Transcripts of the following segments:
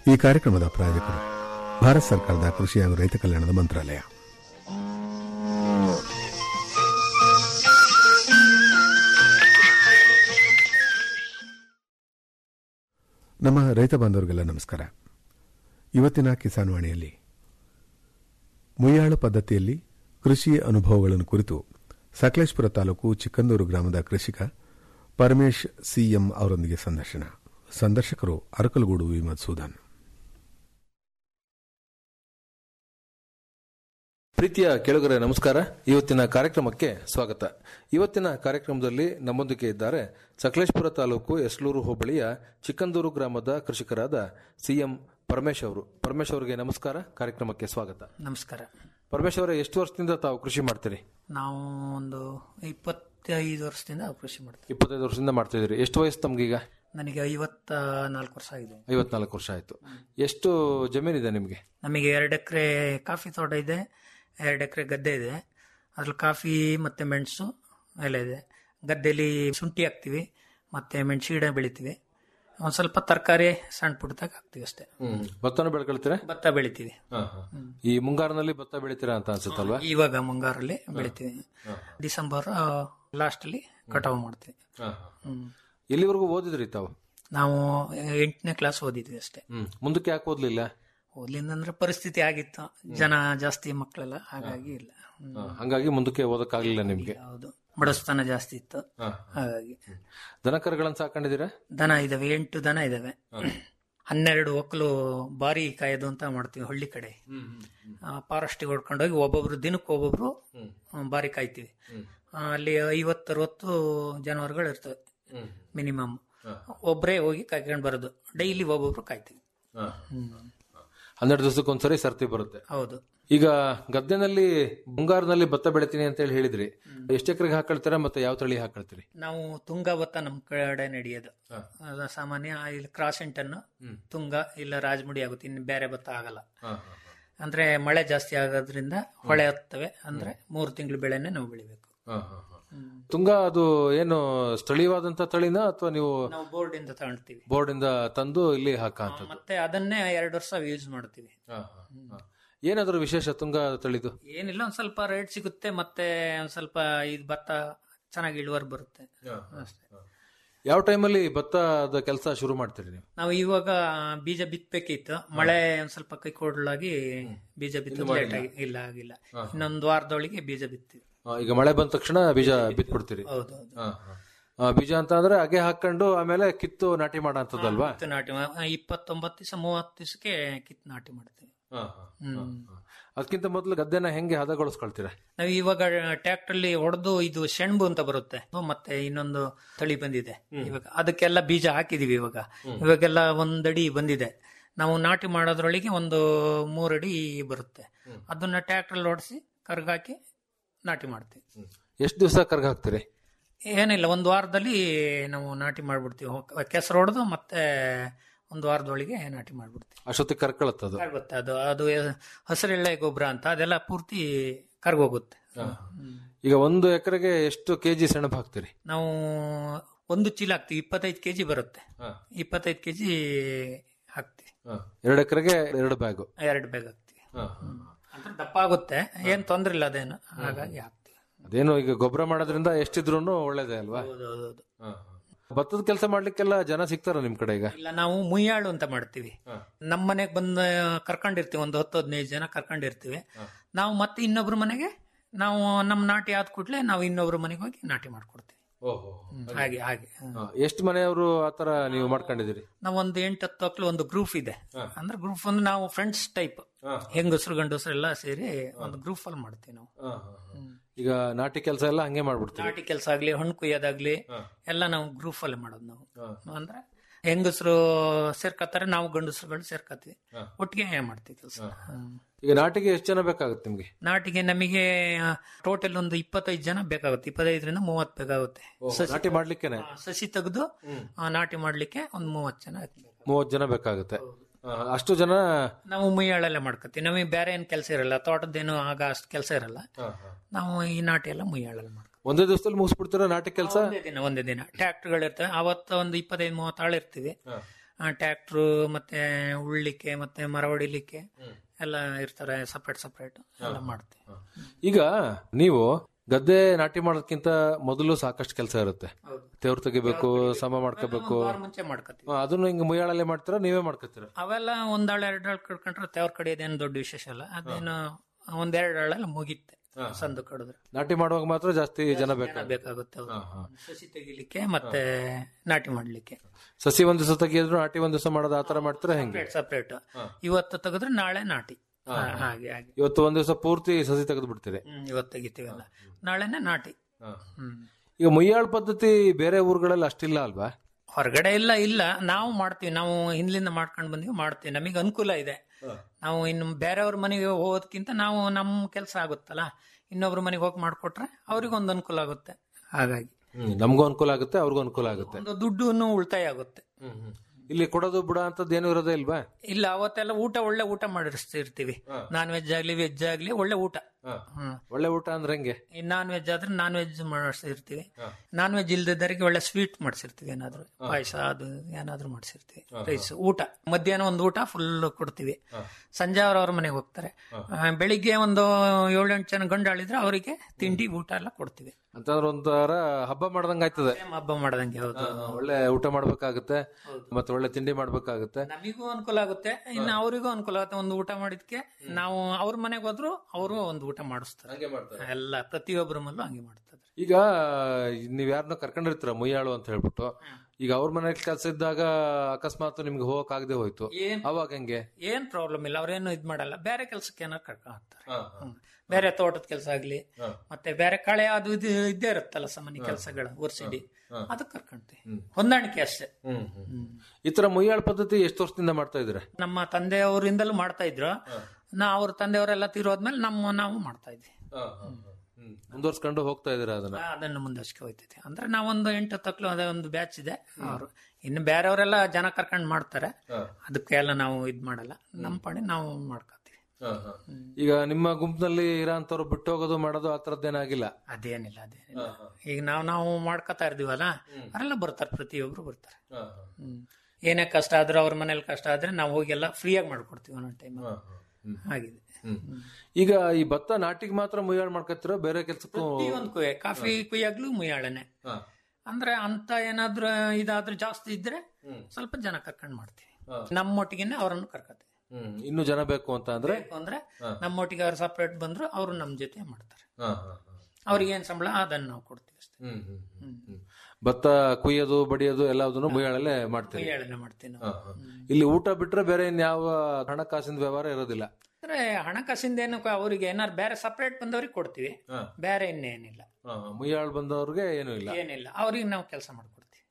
ಈ ಕಾರ್ಯಕ್ರಮದ ಪ್ರಾಯೋಜಕರು ಭಾರತ ಸರ್ಕಾರದ ಕೃಷಿ ಹಾಗೂ ರೈತ ಕಲ್ಯಾಣದ ಮಂತ್ರಾಲಯ ನಮ್ಮ ರೈತ ಬಾಂಧವರಿಗೆಲ್ಲ ನಮಸ್ಕಾರ ಇವತ್ತಿನ ಕಿಸಾನ್ ವಾಣಿಯಲ್ಲಿ ಮುಯ್ಯಾಳು ಪದ್ಧತಿಯಲ್ಲಿ ಕೃಷಿ ಅನುಭವಗಳನ್ನು ಕುರಿತು ಸಕಲೇಶ್ಪುರ ತಾಲೂಕು ಚಿಕ್ಕಂದೂರು ಗ್ರಾಮದ ಕೃಷಿಕ ಪರಮೇಶ್ ಸಿಎಂ ಅವರೊಂದಿಗೆ ಸಂದರ್ಶನ ಸಂದರ್ಶಕರು ಅರಕಲಗೂಡು ವಿ ಮಧುಸೂದನ್ ಪ್ರೀತಿಯ ಕೆಳಗರೆ ನಮಸ್ಕಾರ ಇವತ್ತಿನ ಕಾರ್ಯಕ್ರಮಕ್ಕೆ ಸ್ವಾಗತ ಇವತ್ತಿನ ಕಾರ್ಯಕ್ರಮದಲ್ಲಿ ನಮ್ಮೊಂದಿಗೆ ಇದ್ದಾರೆ ಸಕಲೇಶ್ಪುರ ತಾಲೂಕು ಎಸ್ಲೂರು ಹೋಬಳಿಯ ಚಿಕ್ಕಂದೂರು ಗ್ರಾಮದ ಕೃಷಿಕರಾದ ಸಿಎಂ ಪರಮೇಶ್ ಅವರು ಪರಮೇಶ್ ಅವರಿಗೆ ನಮಸ್ಕಾರ ಕಾರ್ಯಕ್ರಮಕ್ಕೆ ಸ್ವಾಗತ ನಮಸ್ಕಾರ ಪರಮೇಶ್ ಅವರೇ ಎಷ್ಟು ವರ್ಷದಿಂದ ತಾವು ಕೃಷಿ ಮಾಡ್ತೀರಿ ನಾವು ಒಂದು ಇಪ್ಪತ್ತೈದು ವರ್ಷದಿಂದ ಕೃಷಿ ಮಾಡ್ತೀವಿ ಇಪ್ಪತ್ತೈದು ವರ್ಷದಿಂದ ಮಾಡ್ತಾ ಇದ್ದೀರಿ ಎಷ್ಟು ವಯಸ್ಸು ತಮ್ಗೀಗ ನನಗೆ ಐವತ್ತ ನಾಲ್ಕು ವರ್ಷ ಆಗಿದೆ ಐವತ್ನಾಲ್ಕು ವರ್ಷ ಆಯ್ತು ಎಷ್ಟು ಜಮೀನಿದೆ ನಿಮಗೆ ನಮಗೆ ಎರಡು ಎಕರೆ ಕಾಫಿ ತೋಟ ಇದೆ ಎರಡು ಎಕರೆ ಗದ್ದೆ ಇದೆ ಅದ್ರಲ್ಲಿ ಕಾಫಿ ಮತ್ತೆ ಮೆಣಸು ಎಲ್ಲ ಇದೆ ಗದ್ದೆಯಲ್ಲಿ ಶುಂಠಿ ಹಾಕ್ತಿವಿ ಮತ್ತೆ ಮೆಣಸು ಗಿಡ ಬೆಳಿತೀವಿ ಒಂದು ಸ್ವಲ್ಪ ತರಕಾರಿ ಸಣ್ಣ ಪುಟ್ಟದಾಗ ಹಾಕ್ತಿವಿ ಅಷ್ಟೇ ಭತ್ತನ ಬೆಳ್ಕೊಳ್ತೀರಾ ಭತ್ತ ಬೆಳಿತೀವಿ ಈ ಮುಂಗಾರಿನಲ್ಲಿ ಭತ್ತ ಬೆಳಿತೀರಾ ಅಂತ ಅನ್ಸುತ್ತಲ್ವಾ ಇವಾಗ ಮುಂಗಾರಲ್ಲಿ ಬೆಳಿತೀವಿ ಡಿಸೆಂಬರ್ ಲಾಸ್ಟ್ ಅಲ್ಲಿ ಕಟಾವು ಮಾಡ್ತೀವಿ ಹ್ಮ್. ಎಲ್ಲಿವರೆಗೂ ಓದಿದ್ರಿ ತಾವು ನಾವು ಎಂಟನೇ ಕ್ಲಾಸ್ ಓದಿದ್ವಿ ಅಷ್ಟೇ ಹ್ಮ್ ಮುಂದಕ್ಕೆ ಯಾಕೆ ಓದ್ಲಿಲ್ಲ ಓದ್ಲಿಂದ ಅಂದ್ರೆ ಪರಿಸ್ಥಿತಿ ಆಗಿತ್ತು ಜನ ಜಾಸ್ತಿ ಮಕ್ಕಳೆಲ್ಲ ಹಾಗಾಗಿ ಇಲ್ಲ ಹ್ಮ್. ಹ, ಹಂಗಾಗಿ ಮುಂದಕ್ಕೆ ಓದಕ್ಕಾಗ್ಲಿಲ್ಲ ನಿಮ್ಗೆ ಹೌದು ಬಡಸ್ತನ ಜಾಸ್ತಿ ಇತ್ತು ಹ. ಹಾಗಾಗಿ ದನಕರುಗಳನ್ನ ಸಾಕೊಂಡಿದ್ದೀರಾ ದನ ಇದಾವೆ ಎಂಟು ದನ ಇದಾವೆ ಹನ್ನೆರಡು ಒಕ್ಕಲು ಬಾರಿ ಕಾಯೋದು ಅಂತ ಮಾಡ್ತೀವಿ ಹಳ್ಳಿ ಕಡೆ ಫಾರೆಸ್ಟಿಗೆ ಹೊಡ್ಕೊಂಡೋಗಿ ಒಬ್ಬೊಬ್ರು ದಿನಕ್ಕೆ ಒಬ್ಬೊಬ್ರು ಆ, ಬಾರಿ ಕಾಯ್ತೀವಿ ಆ, ಅಲ್ಲಿ ಐವತ್ತು ಅರವತ್ತು ಜಾನುವಾರುಗಳು ಇರ್ತವೆ ಮಿನಿಮಮ್ ಒಬ್ಬರೇ ಹೋಗಿ ಕಾಯ್ಕೊಂಡು ಬರೋದು ಡೈಲಿ ಒಬ್ಬೊಬ್ರು ಕಾಯ್ತೀವಿ ಹನ್ನೆರಡು ದಿವಸಕ್ಕೊಂದ್ಸರಿ ಸರ್ತಿ ಬರುತ್ತೆ ಹೌದು ಈಗ ಗದ್ದೆನಲ್ಲಿ ಮುಂಗಾರಿನಲ್ಲಿ ಭತ್ತ ಬೆಳಿತೀನಿ ಅಂತ ಹೇಳಿ ಹೇಳಿದ್ರಿ ಎಷ್ಟು ಎಕರೆಗೆ ಹಾಕೊಳ್ತೀರಾ ಮತ್ತೆ ಯಾವ ತಳಿ ಹಾಕೊಳ್ತೀರಿ ನಾವು ತುಂಗ ಭತ್ತ ನಮ್ ಕಡೆ ನಡೆಯೋದು ಅದು ಸಾಮಾನ್ಯ ಇಲ್ಲಿ ಕ್ರಾಸ್ ಎಂಟನ್ನು ತುಂಗ ಇಲ್ಲ ರಾಜಮುಡಿ ಆಗುತ್ತೆ ಇನ್ನು ಬೇರೆ ಭತ್ತ ಆಗಲ್ಲ ಅಂದ್ರೆ ಮಳೆ ಜಾಸ್ತಿ ಆಗೋದ್ರಿಂದ ಹೊಳೆ ಹತ್ತವೆ ಅಂದ್ರೆ ಮೂರು ತಿಂಗಳು ಬೆಳೆನೆ ನಾವು ಬೆಳಿಬೇಕು ತುಂಗ ಅದು ಏನು ಸ್ಥಳೀಯವಾದಂತ ತಳಿನ ಅಥವಾ ನೀವು ನಾವು ಬೋರ್ಡ್ ಇಂದ ತಗೊಳ್ತೀವಿ ಬೋರ್ಡ್ ಇಂದ ತಂದು ಇಲ್ಲಿ ಹಾಕ ಅಂತ ಮತ್ತೆ ಅದನ್ನೇ ಎರಡು ವರ್ಷ ಯೂಸ್ ಮಾಡ್ತೀವಿ ಏನಾದ್ರು ವಿಶೇಷ ತುಂಗ ತಳಿದು ಏನಿಲ್ಲ ಒಂದ್ ಸ್ವಲ್ಪ ರೇಟ್ ಸಿಗುತ್ತೆ ಮತ್ತೆ ಒಂದ್ ಸ್ವಲ್ಪ ಇದು ಭತ್ತ ಚೆನ್ನಾಗಿ ಇಳುವರಿ ಬರುತ್ತೆ ಅಷ್ಟೇ ಯಾವ ಟೈಮಲ್ಲಿ ಭತ್ತದ ಕೆಲಸ ಶುರು ಮಾಡ್ತೀರಿ ನೀವು ನಾವು ಇವಾಗ ಬೀಜ ಬಿತ್ತಬೇಕಿತ್ತು ಮಳೆ ಒಂದ್ ಸ್ವಲ್ಪ ಕೈ ಕೊಡಲಾಗಿ ಬೀಜ ಬಿತ್ತ ಲೇಟ್ ಆಗಿ ಇಲ್ಲ ಆಗಿಲ್ಲ ಇನ್ನೊಂದು ವಾರದೊಳಗೆ ಬೀಜ ಬಿತ್ತೀವಿ ಆ, ಈಗ ಮಳೆ ಬಂದ ತಕ್ಷಣ ಬೀಜ ಬಿತ್ಬಿಡ್ತೀರಿ ಹೌದು ಹೌದು ಆ, ಆ, ಬೀಜ ಅಂತ ಅಂದ್ರೆ ಹಾಗೆ ಹಾಕೊಂಡು ಆಮೇಲೆ ಕಿತ್ತು ನಾಟಿ ಮಾಡೋ ಅಂತದಲ್ವಾ ಕಿತ್ತು ನಾಟಿ ಮಾ- ಇಪ್ಪತ್ತೊಂಬತ್ತು ದಿವಸ ಮೂವತ್ತು ದಿವಸಕ್ಕೆ ಕಿತ್ತು ನಾಟಿ ಮಾಡ್ತೀವಿ ಹ್ಮ್. ಅದಕ್ಕಿಂತ ಮೊದಲು ಗದ್ದೆನ ಹೆಂಗೆ ಹದಗೊಳಿಸ್ಕೊಳ್ತೀರಾ ನಾವು ಇವಾಗ ಟ್ರ್ಯಾಕ್ಟರ್ಲಿ ಹೊಡೆದು ಇದು ಸೆಣಬು ಅಂತ ಬರುತ್ತೆ ಮತ್ತೆ ಇನ್ನೊಂದು ತಳಿ ಬಂದಿದೆ ಇವಾಗ ಅದಕ್ಕೆಲ್ಲ ಬೀಜ ಹಾಕಿದೀವಿ ಇವಾಗ ಇವಾಗೆಲ್ಲ ಒಂದಡಿ ಬಂದಿದೆ ನಾವು ನಾಟಿ ಮಾಡೋದ್ರೊಳಗೆ ಒಂದು ಮೂರಡಿ ಬರುತ್ತೆ ಅದನ್ನ ಟ್ರ್ಯಾಕ್ಟರ್ ಹೊಡೆಸಿ ಕರ್ಗಾಕಿ ನಾಟಿ ಮಾಡ್ತೀವಿ ಎಷ್ಟು ದಿವಸ ಕರ್ಗ ಹಾಕ್ತೀರಿ ಏನಿಲ್ಲ ಒಂದು ವಾರದಲ್ಲಿ ನಾವು ನಾಟಿ ಮಾಡ್ಬಿಡ್ತೀವಿ ಹೊ- ಕೆಸರು ಹೊಡೆದು ಮತ್ತೆ ಒಂದು ವಾರದೊಳಗೆ ನಾಟಿ ಮಾಡ್ಬಿಡ್ತೀವಿ ಅಷ್ಟೊತ್ತಿಗೆ ಕರ್ಕೊಳತ್ತದು ಕರ್ಗುತ್ತೆ ಅದು ಅದು ಹಸಿರೆಳೆ ಗೊಬ್ಬರ ಅಂತ ಅದೆಲ್ಲ ಪೂರ್ತಿ ಕರ್ಗೋಗುತ್ತೆ ಈಗ ಒಂದು ಎಕರೆಗೆ ಎಷ್ಟು ಕೆಜಿ ಸೆಣಬು ಹಾಕ್ತೀರಿ ನಾವು ಒಂದು ಚೀಲ ಹಾಕ್ತಿವಿ ಇಪ್ಪತ್ತೈದು ಕೆಜಿ ಬರುತ್ತೆ ಇಪ್ಪತ್ತೈದು ಕೆಜಿ ಹಾಕ್ತಿವಿ ಎರಡು ಎಕರೆಗೆ ಎರಡು ಬ್ಯಾಗು ಎರಡು ಬ್ಯಾಗ್ ಹಾಕ್ತಿವಿ ಅಂದ್ರೆ ದಪ್ಪ ಆಗುತ್ತೆ ಏನ್ ತೊಂದ್ರೆ ಇಲ್ಲ ಅದೇನು ಹಾಗಾಗಿ ಹಾಕ್ತಿವಿ ಅದೇನು ಈಗ ಗೊಬ್ಬರ ಮಾಡೋದ್ರಿಂದ ಎಷ್ಟಿದ್ರು ಒಳ್ಳೇದೇ ಅಲ್ವಾ ಹೌದೌದು ಭತ್ತದ ಕೆಲಸ ಮಾಡ್ಲಿಕ್ಕೆಲ್ಲ ಜನ ಸಿಗ್ತಾರ ನಿಮ್ ಕಡೆ ಈಗ ಇಲ್ಲ ನಾವು ಮುಯ್ಯಾಳು ಅಂತ ಮಾಡ್ತೀವಿ ನಮ್ಮ ಮನೆಗೆ ಬಂದು ಕರ್ಕೊಂಡಿರ್ತೀವಿ ಒಂದು ಹತ್ತು ಹದಿನೈದು ಜನ ಕರ್ಕೊಂಡಿರ್ತೀವಿ ನಾವು ಮತ್ತೆ ಇನ್ನೊಬ್ರ ಮನೆಗೆ ನಾವು ನಮ್ಮ ನಾಟಿ ಆದ ಕೂಡಲೇ ನಾವು ಇನ್ನೊಬ್ರ ಮನೆಗೆ ಹೋಗಿ ನಾಟಿ ಮಾಡ್ಕೊಡ್ತೀವಿ ಹ್ಮ್, ಹಾಗೆ ಹಾಗೆ ಹ್ಮ್. ಎಷ್ಟು ಮನೆಯವರು ಆತರ ನೀವು ಮಾಡ್ಕೊಂಡಿದ್ದೀರಿ ನಾವು ಒಂದು ಎಂಟು ಹತ್ತು ಮಕ್ಳು ಒಂದು ಗ್ರೂಪ್ ಇದೆ ಅಂದ್ರೆ ಗ್ರೂಪ್ ಒಂದು ನಾವು ಫ್ರೆಂಡ್ಸ್ ಟೈಪ್ ಹೆಂಗಸರು ಗಂಡಸರು ಎಲ್ಲ ಸೇರಿ ಒಂದು ಗ್ರೂಪ್ ಅಲ್ಲಿ ಮಾಡ್ತೀವಿ ನಾವು ಈಗ ನಾಟಿ ಕೆಲಸ ಎಲ್ಲ ಹಂಗೆ ಮಾಡ್ಬಿಡ್ತೀರಿ ನಾಟಿ ಕೆಲಸ ಆಗ್ಲಿ ಹಣ್ಣು ಕುಯ್ಯೋದಾಗ್ಲಿ ಎಲ್ಲ ನಾವು ಗ್ರೂಪ್ ಅಲ್ಲಿ ಮಾಡೋದು ನಾವು ಅಂದ್ರೆ ಹೆಂಗಸರು ಸೇರ್ಕತ್ತಾರೆ ನಾವು ಗಂಡಸರುಗಳು ಸೇರ್ಕತ್ತೀವಿ ಒಟ್ಟಿಗೆ ಮಾಡ್ತೀವಿ ಕೆಲಸ ಈಗ ನಾಟಿಗೆ ಎಷ್ಟು ಜನ ಬೇಕಾಗುತ್ತೆ ನಿಮ್ಗೆ ನಾಟಿಗೆ ನಮಗೆ ಟೋಟಲ್ ಒಂದು ಇಪ್ಪತ್ತೈದು ಜನ ಬೇಕಾಗುತ್ತೆ ಇಪ್ಪತ್ತೈದರಿಂದ ಮೂವತ್ತು ಬೇಕಾಗುತ್ತೆ ಸಸಿ ನಾಟಿ ಮಾಡ್ಲಿಕ್ಕೆನೆ ಆ, ಸಸಿ ತೆಗೆದು ನಾಟಿ ಮಾಡ್ಲಿಕ್ಕೆ ಒಂದು ಮೂವತ್ತು ಜನ ಬೇಕು. ಮೂವತ್ ಜನ ಬೇಕಾಗುತ್ತೆ ಆ, ಅಷ್ಟು ಜನ ನಾವು ಮುಯ್ಯಾಳಲ್ಲೇ ಮಾಡ್ಕೊತೀವಿ ನಮಗೆ ಬೇರೆ ಏನು ಕೆಲಸ ಇರಲ್ಲ ತೋಟದ್ದೇನು ಆಗ ಅಷ್ಟು ಕೆಲಸ ಇರಲ್ಲ ನಾವು ಈ ನಾಟಿ ಎಲ್ಲ ಮುಯ್ಯಾಳಲ್ಲಿ ಮಾಡ್ತೀವಿ ಒಂದೇ ದಿವಸದಲ್ಲಿ ಮುಗಿಸ್ಬಿಡ್ತೀರಾ ನಾಟಿ ಕೆಲಸ ಒಂದೇ ದಿನ ಒಂದೇ ದಿನ ಟ್ರ್ಯಾಕ್ಟರ್ಗಳು ಇರ್ತವೆ ಅವತ್ತು ಒಂದು ಇಪ್ಪತ್ತೈದು ಮೂವತ್ತು ಆಳು ಇರ್ತೀವಿ ಟ್ರ್ಯಾಕ್ಟ್ರು ಮತ್ತೆ ಉಳ್ಳಿಕ್ಕೆ ಮತ್ತೆ ಮರ ಹೊಡಿಲಿಕ್ಕೆ ಎಲ್ಲ ಇರ್ತಾರೆ ಸಪ್ರೇಟ್ ಸಪ್ರೇಟ್ ಎಲ್ಲ ಮಾಡ್ತೀವಿ ಈಗ ನೀವು ಗದ್ದೆ ನಾಟಿ ಮಾಡೋದಕ್ಕಿಂತ ಮೊದಲು ಸಾಕಷ್ಟು ಕೆಲಸ ಇರುತ್ತೆ ಹೌದು ತೇವ್ರು ತೆಗಿಬೇಕು ಸಮ ಮಾಡ್ಕೋಬೇಕು ವಾರ ಮುಂಚೆ ಮಾಡ್ಕೋತೀವಿ ಆ, ಅದನ್ನು ಹಿಂಗ ಮುಯ್ಯಾಳಲ್ಲೇ ಮಾಡ್ತೀರಾ ನೀವೇ ಮಾಡ್ಕೋತೀರಾ ಅವೆಲ್ಲ ಒಂದಾಳ ಎರಡಾಳು ಕಡ್ಕೊಂಡ್ರೆ ತೇವ್ರ ಕಡಿಯೋದೇನು ದೊಡ್ಡ ವಿಶೇಷ ಅಲ್ಲ ಅದೇನು ಒಂದೆರಡು ಆಳೆಲ್ಲ ಮುಗಿತ್ತೆ ಸಂದು ಕಡಿದ್ರೆ ನಾಟಿ ಮಾಡುವಾಗ ಮಾತ್ರ ಜಾಸ್ತಿ ಜನ ಬೇಕು ಬೇಕಾಗುತ್ತೆ ಹೌದು. ಸಸಿ ತೆಗಿಲಿಕ್ಕೆ ಮತ್ತೆ ನಾಟಿ ಮಾಡ್ಲಿಕ್ಕೆ ಸಸಿ ಒಂದ್ ದಿವಸ ತೆಗಿದ್ರು ನಾಟಿ ಒಂದ್ ದಿವಸ ಮಾಡೋದು ಆತರ ಮಾಡ್ತೀರಾ ಹೆಂಗೆ ಸಪ್ರೇಟ್ ಇವತ್ತು ತೆಗೆದ್ರೆ ನಾಳೆ ನಾಟಿ ಹಾ, ಹಾಗೆ ಹಾಗೆ ಇವತ್ತು ಒಂದ್ ದಿವಸ ಪೂರ್ತಿ ಸಸಿ ತೆಗೆದು ಬಿಡ್ತೀರಿ ಹ್ಮ್, ಇವತ್ತು ತೆಗಿತೀವಲ್ಲ ನಾಳೆನೆ ನಾಟಿ ಹ್ಮ್ ಈಗ ಮುಯ್ಯಾಳ್ ಪದ್ಧತಿ ಬೇರೆ ಊರುಗಳಲ್ಲಿ ಅಷ್ಟಿಲ್ಲ ಅಲ್ವಾ ಹೊರಗಡೆ ಎಲ್ಲ ಇಲ್ಲ ನಾವು ಮಾಡ್ತೀವಿ ನಾವು ಹಿಂದ್ಲಿಂದ ಮಾಡ್ಕೊಂಡು ಬಂದೀವಿ ಮಾಡ್ತೀವಿ ನಮಗೆ ಅನುಕೂಲ ಇದೆ ನಾವು ಇನ್ನು ಬೇರೆಯವ್ರ ಮನೆಗೆ ಹೋಗೋದಕ್ಕಿಂತ ನಾವು ನಮ್ಮ ಕೆಲಸ ಆಗುತ್ತಲ್ಲ ಇನ್ನೊಬ್ರ ಮನೆಗೆ ಹೋಗಿ ಮಾಡ್ಕೊಟ್ರೆ ಅವ್ರಿಗೊಂದು ಅನುಕೂಲ ಆಗುತ್ತೆ ಹಾಗಾಗಿ ನಮಗೂ ಅನುಕೂಲ ಆಗುತ್ತೆ ಅವ್ರಿಗೂ ಅನುಕೂಲ ಆಗುತ್ತೆ ಒಂದು ದುಡ್ಡು ಉಳಿತಾಯ ಆಗುತ್ತೆ ಇಲ್ಲಿ ಕೊಡೋದು ಬಿಡ ಅಂತದ್ದು ಏನು ಇರೋದೇ ಇಲ್ವಾ ಇಲ್ಲ ಅವತ್ತೆಲ್ಲ ಊಟ ಒಳ್ಳೆ ಊಟ ಮಾಡಿರ್ತಿರ್ತೀವಿ ನಾನ್ ವೆಜ್ ಆಗ್ಲಿ ವೆಜ್ ಆಗ್ಲಿ ಒಳ್ಳೆ ಊಟ ಹ್ಮ್ ಒಳ್ಳೆ ಊಟ ಅಂದ್ರೆ ಹೆಂಗೆ ಈ ನಾನ್ ವೆಜ್ ಆದ್ರೆ ನಾನ್ ವೆಜ್ ಮಾಡಿಸಿರ್ತೀವಿ ನಾನ್ ವೆಜ್ ಇಲ್ದಿದ್ದರಿಗೆ ಒಳ್ಳೆ ಸ್ವೀಟ್ ಮಾಡಿಸಿರ್ತೀವಿ ಏನಾದ್ರು ಪಾಯಸ ಅದು ಏನಾದ್ರು ಮಾಡಿಸಿರ್ತೀವಿ ರೈಸ್ ಊಟ ಮಧ್ಯಾಹ್ನ ಒಂದು ಊಟ ಫುಲ್ ಕೊಡ್ತೀವಿ ಸಂಜೆ ಅವ್ರವ್ರ ಮನೆಗೆ ಹೋಗ್ತಾರೆ ಆ, ಬೆಳಿಗ್ಗೆ ಒಂದು ಏಳೆಂಟು ಜನ ಗಂಡಾಳಿದ್ರೆ ಅವರಿಗೆ ತಿಂಡಿ ಊಟ ಎಲ್ಲ ಕೊಡ್ತೀವಿ ಅಂತಂದ್ರೆ ಒಂಥರ ಹಬ್ಬ ಮಾಡ್ದಂಗ ಆಯ್ತದೆ ಸೇಮ್ ಹಬ್ಬ ಮಾಡ್ದಂಗೆ ಹೌದು ಒಳ್ಳೆ ಊಟ ಮಾಡ್ಬೇಕಾಗುತ್ತೆ ಮತ್ತೆ ಒಳ್ಳೆ ತಿಂಡಿ ಮಾಡ್ಬೇಕಾಗುತ್ತೆ ನಮಿಗೂ ಅನುಕೂಲ ಆಗುತ್ತೆ ಇನ್ನು ಅವರಿಗೂ ಅನುಕೂಲ ಆಗುತ್ತೆ ಒಂದು ಊಟ ಮಾಡಿದ್ಕೆ ನಾವು ಅವ್ರ ಮನೆಗೆ ಹೋದ್ರು ಅವರು ಒಂದು ಊಟ ಮಾಡಿಸ್ತಾರೆ ಎಲ್ಲ ಪ್ರತಿಯೊಬ್ಬರ ಮಲ್ಲೂ ಹಂಗೆ ಮಾಡ್ತಾರೆ ಈಗ ನೀವ್ ಯಾರನ್ನ ಕರ್ಕೊಂಡಿರ್ತೀರ ಮುಯ್ಯಾಳು ಅಂತ ಹೇಳ್ಬಿಟ್ಟು ಈಗ ಅವ್ರ ಮನೇಲಿ ಕೆಲಸ ಇದ್ದಾಗ ಅಕಸ್ಮಾತ್ ನಿಮ್ಗೆ ಹೋಗಕ್ ಆಗದೆ ಹೋಯ್ತು ಏನ್ ಅವಾಗ ಹೆಂಗೆ ಏನ್ ಪ್ರಾಬ್ಲಮ್ ಇಲ್ಲ ಅವ್ರೇನು ಇದ್ ಮಾಡಲ್ಲ ಬೇರೆ ಕೆಲ್ಸಕ್ಕೆ ಏನಾರು ಕರ್ಕೊಂಡು ಹೋಗ್ತಾರೆ ಹ್ಮ್. ಬೇರೆ ತೋಟದ ಕೆಲಸ ಆಗ್ಲಿ ಮತ್ತೆ ಬೇರೆ ಕಳೆ ಅದು ಇದು ಇದ್ದೇ ಇರುತ್ತಲ್ಲ ಸಾಮಾನ್ಯ ಕೆಲಸಗಳು ವರ್ಷಿಡಿ ಅದಕ್ಕೆ ಕರ್ಕೊಂತೀವಿ ಹೊಂದಾಣಿಕೆ ಅಷ್ಟೇ ಈ ತರ ಮುಯ್ಯಾಳ್ ಪದ್ಧತಿ ಎಷ್ಟು ವರ್ಷದಿಂದ ಮಾಡ್ತಾ ಇದ್ರೆ ನಮ್ಮ ತಂದೆಯವರಿಂದಲೂ ಮಾಡ್ತಾ ಇದ್ರು ನಾ ಅವ್ರ ತಂದೆಯವರೆಲ್ಲ ತೀರೋದ್ಮೇಲೆ ನಮ್ಮ ನಾವು ಮಾಡ್ತಾ ಇದ್ವಿ ಮುಂದುವರ್ಸ್ಕೊಂಡು ಹೋಗ್ತಾ ಇದೀರ ಅದನ್ನ ಅದನ್ನು ಮುಂದಕ್ಕೆ ಹೋಯ್ತೈತಿ ಅಂದ್ರೆ ನಾವೊಂದು ಎಂಟು ತಕ್ಲು ಅದೇ ಒಂದು ಬ್ಯಾಚ್ ಇದೆ ಅವರು ಇನ್ನು ಬೇರೆಯವರೆಲ್ಲ ಜನ ಕರ್ಕೊಂಡು ಮಾಡ್ತಾರೆ ಅದಕ್ಕೆಲ್ಲ ನಾವು ಇದ್ ಮಾಡಲ್ಲ ನಮ್ಮ ಪಣಿ ನಾವು ಮಾಡ್ಕೊತೀವಿ ಈಗ ನಿಮ್ಮ ಗುಂಪಿನಲ್ಲಿ ಇರೋಂಥವ್ರು ಬಿಟ್ಟು ಹೋಗೋದು ಮಾಡೋದು ಆ ಥರದ್ದೇನಾಗಿಲ್ಲ ಅದೇನಿಲ್ಲ ಅದೇನಿಲ್ಲ ಈಗ ನಾವು ನಾವು ಮಾಡ್ಕೊತಾ ಇರ್ತೀವಲ್ಲ ಅವರೆಲ್ಲ ಬರ್ತಾರೆ ಪ್ರತಿಯೊಬ್ರು ಬರ್ತಾರೆ ಹ್ಮ್ ಏನೇ ಕಷ್ಟ ಆದ್ರೂ ಅವ್ರ ಮನೇಲಿ ಕಷ್ಟ ಆದ್ರೆ ನಾವು ಹೋಗಿ ಎಲ್ಲ ಫ್ರೀಯಾಗಿ ಮಾಡ್ಕೊಡ್ತೀವಿ ಒಂದೊಂದು ಟೈಮ್ ಆಗಿದೆ ಈಗ ಈ ಭತ್ತ ನಾಟಿಗೆ ಮಾತ್ರ ಮುಯ್ಯಾಳ್ ಮಾಡ್ಕೊತಿರೋ ಬೇರೆ ಕೆಲ್ಸಕ್ಕೂ ಒಂದು ಕುಯ್ಯ ಕಾಫಿ ಕುಯ್ಯಾಗ್ಲೂ ಮುಯ್ಯಾಳನೆ ಅಂದ್ರೆ ಅಂತ ಏನಾದ್ರೂ ಇದಾದ್ರೂ ಜಾಸ್ತಿ ಇದ್ರೆ ಸ್ವಲ್ಪ ಜನ ಕರ್ಕೊಂಡ್ ಮಾಡ್ತೀವಿ ನಮ್ಮೊಟ್ಟಿಗೆನೆ ಅವರನ್ನು ಕರ್ಕೊತೀವಿ ಹ್ಮ್ ಇನ್ನು ಜನ ಬೇಕು ಅಂತ ಅಂದ್ರೆ ಬೇಕು ಅಂದ್ರೆ ನಮ್ಮೊಟ್ಟಿಗೆ ಅವ್ರು ಸಪ್ರೇಟ್ ಬಂದ್ರು ಅವರು ನಮ್ಮ ಜೊತೆ ಮಾಡ್ತಾರೆ ಅವ್ರಿಗೆ ಏನ್ ಸಂಬಳ ಅದನ್ನ ನಾವು ಕೊಡ್ತೀವಿ ಅಷ್ಟೇ ಹ್ಮ್ ಹ್ಮ್ ಹ್ಮ್ ಹ್ಮ್. ಭತ್ತ ಕುಯ್ಯೋದು ಬಡಿಯೋದು ಎಲ್ಲದನ್ನು ಮುಯ್ಯಾಳಲ್ಲೇ ಮಾಡ್ತೀವಿ ಮುಯ್ಯಾಳನೆ ಮಾಡ್ತೀವಿ ನಾವು ಇಲ್ಲಿ ಊಟ ಬಿಟ್ರೆ ಬೇರೆ ಇನ್ಯಾವ ಹಣಕಾಸಿನ ವ್ಯವಹಾರ ಇರೋದಿಲ್ಲ ಅಂದ್ರೆ ಹಣಕಾಸಿಂದ ಏನು ಅವರಿಗೆ ಏನಾರು ಬೇರೆ ಸಪ್ರೇಟ್ ಬಂದವ್ರಿಗೆ ಕೊಡ್ತೀವಿ ಬೇರೆ ಇನ್ನೇನಿಲ್ಲ ಮುಯ್ಯಾಳ್ ಬಂದವ್ರಿಗೆ ಏನು ಇಲ್ಲ ಏನಿಲ್ಲ ಅವ್ರಿಗೆ ನಾವು ಕೆಲಸ ಮಾಡ್ಕೊಡ್ತೀವಿ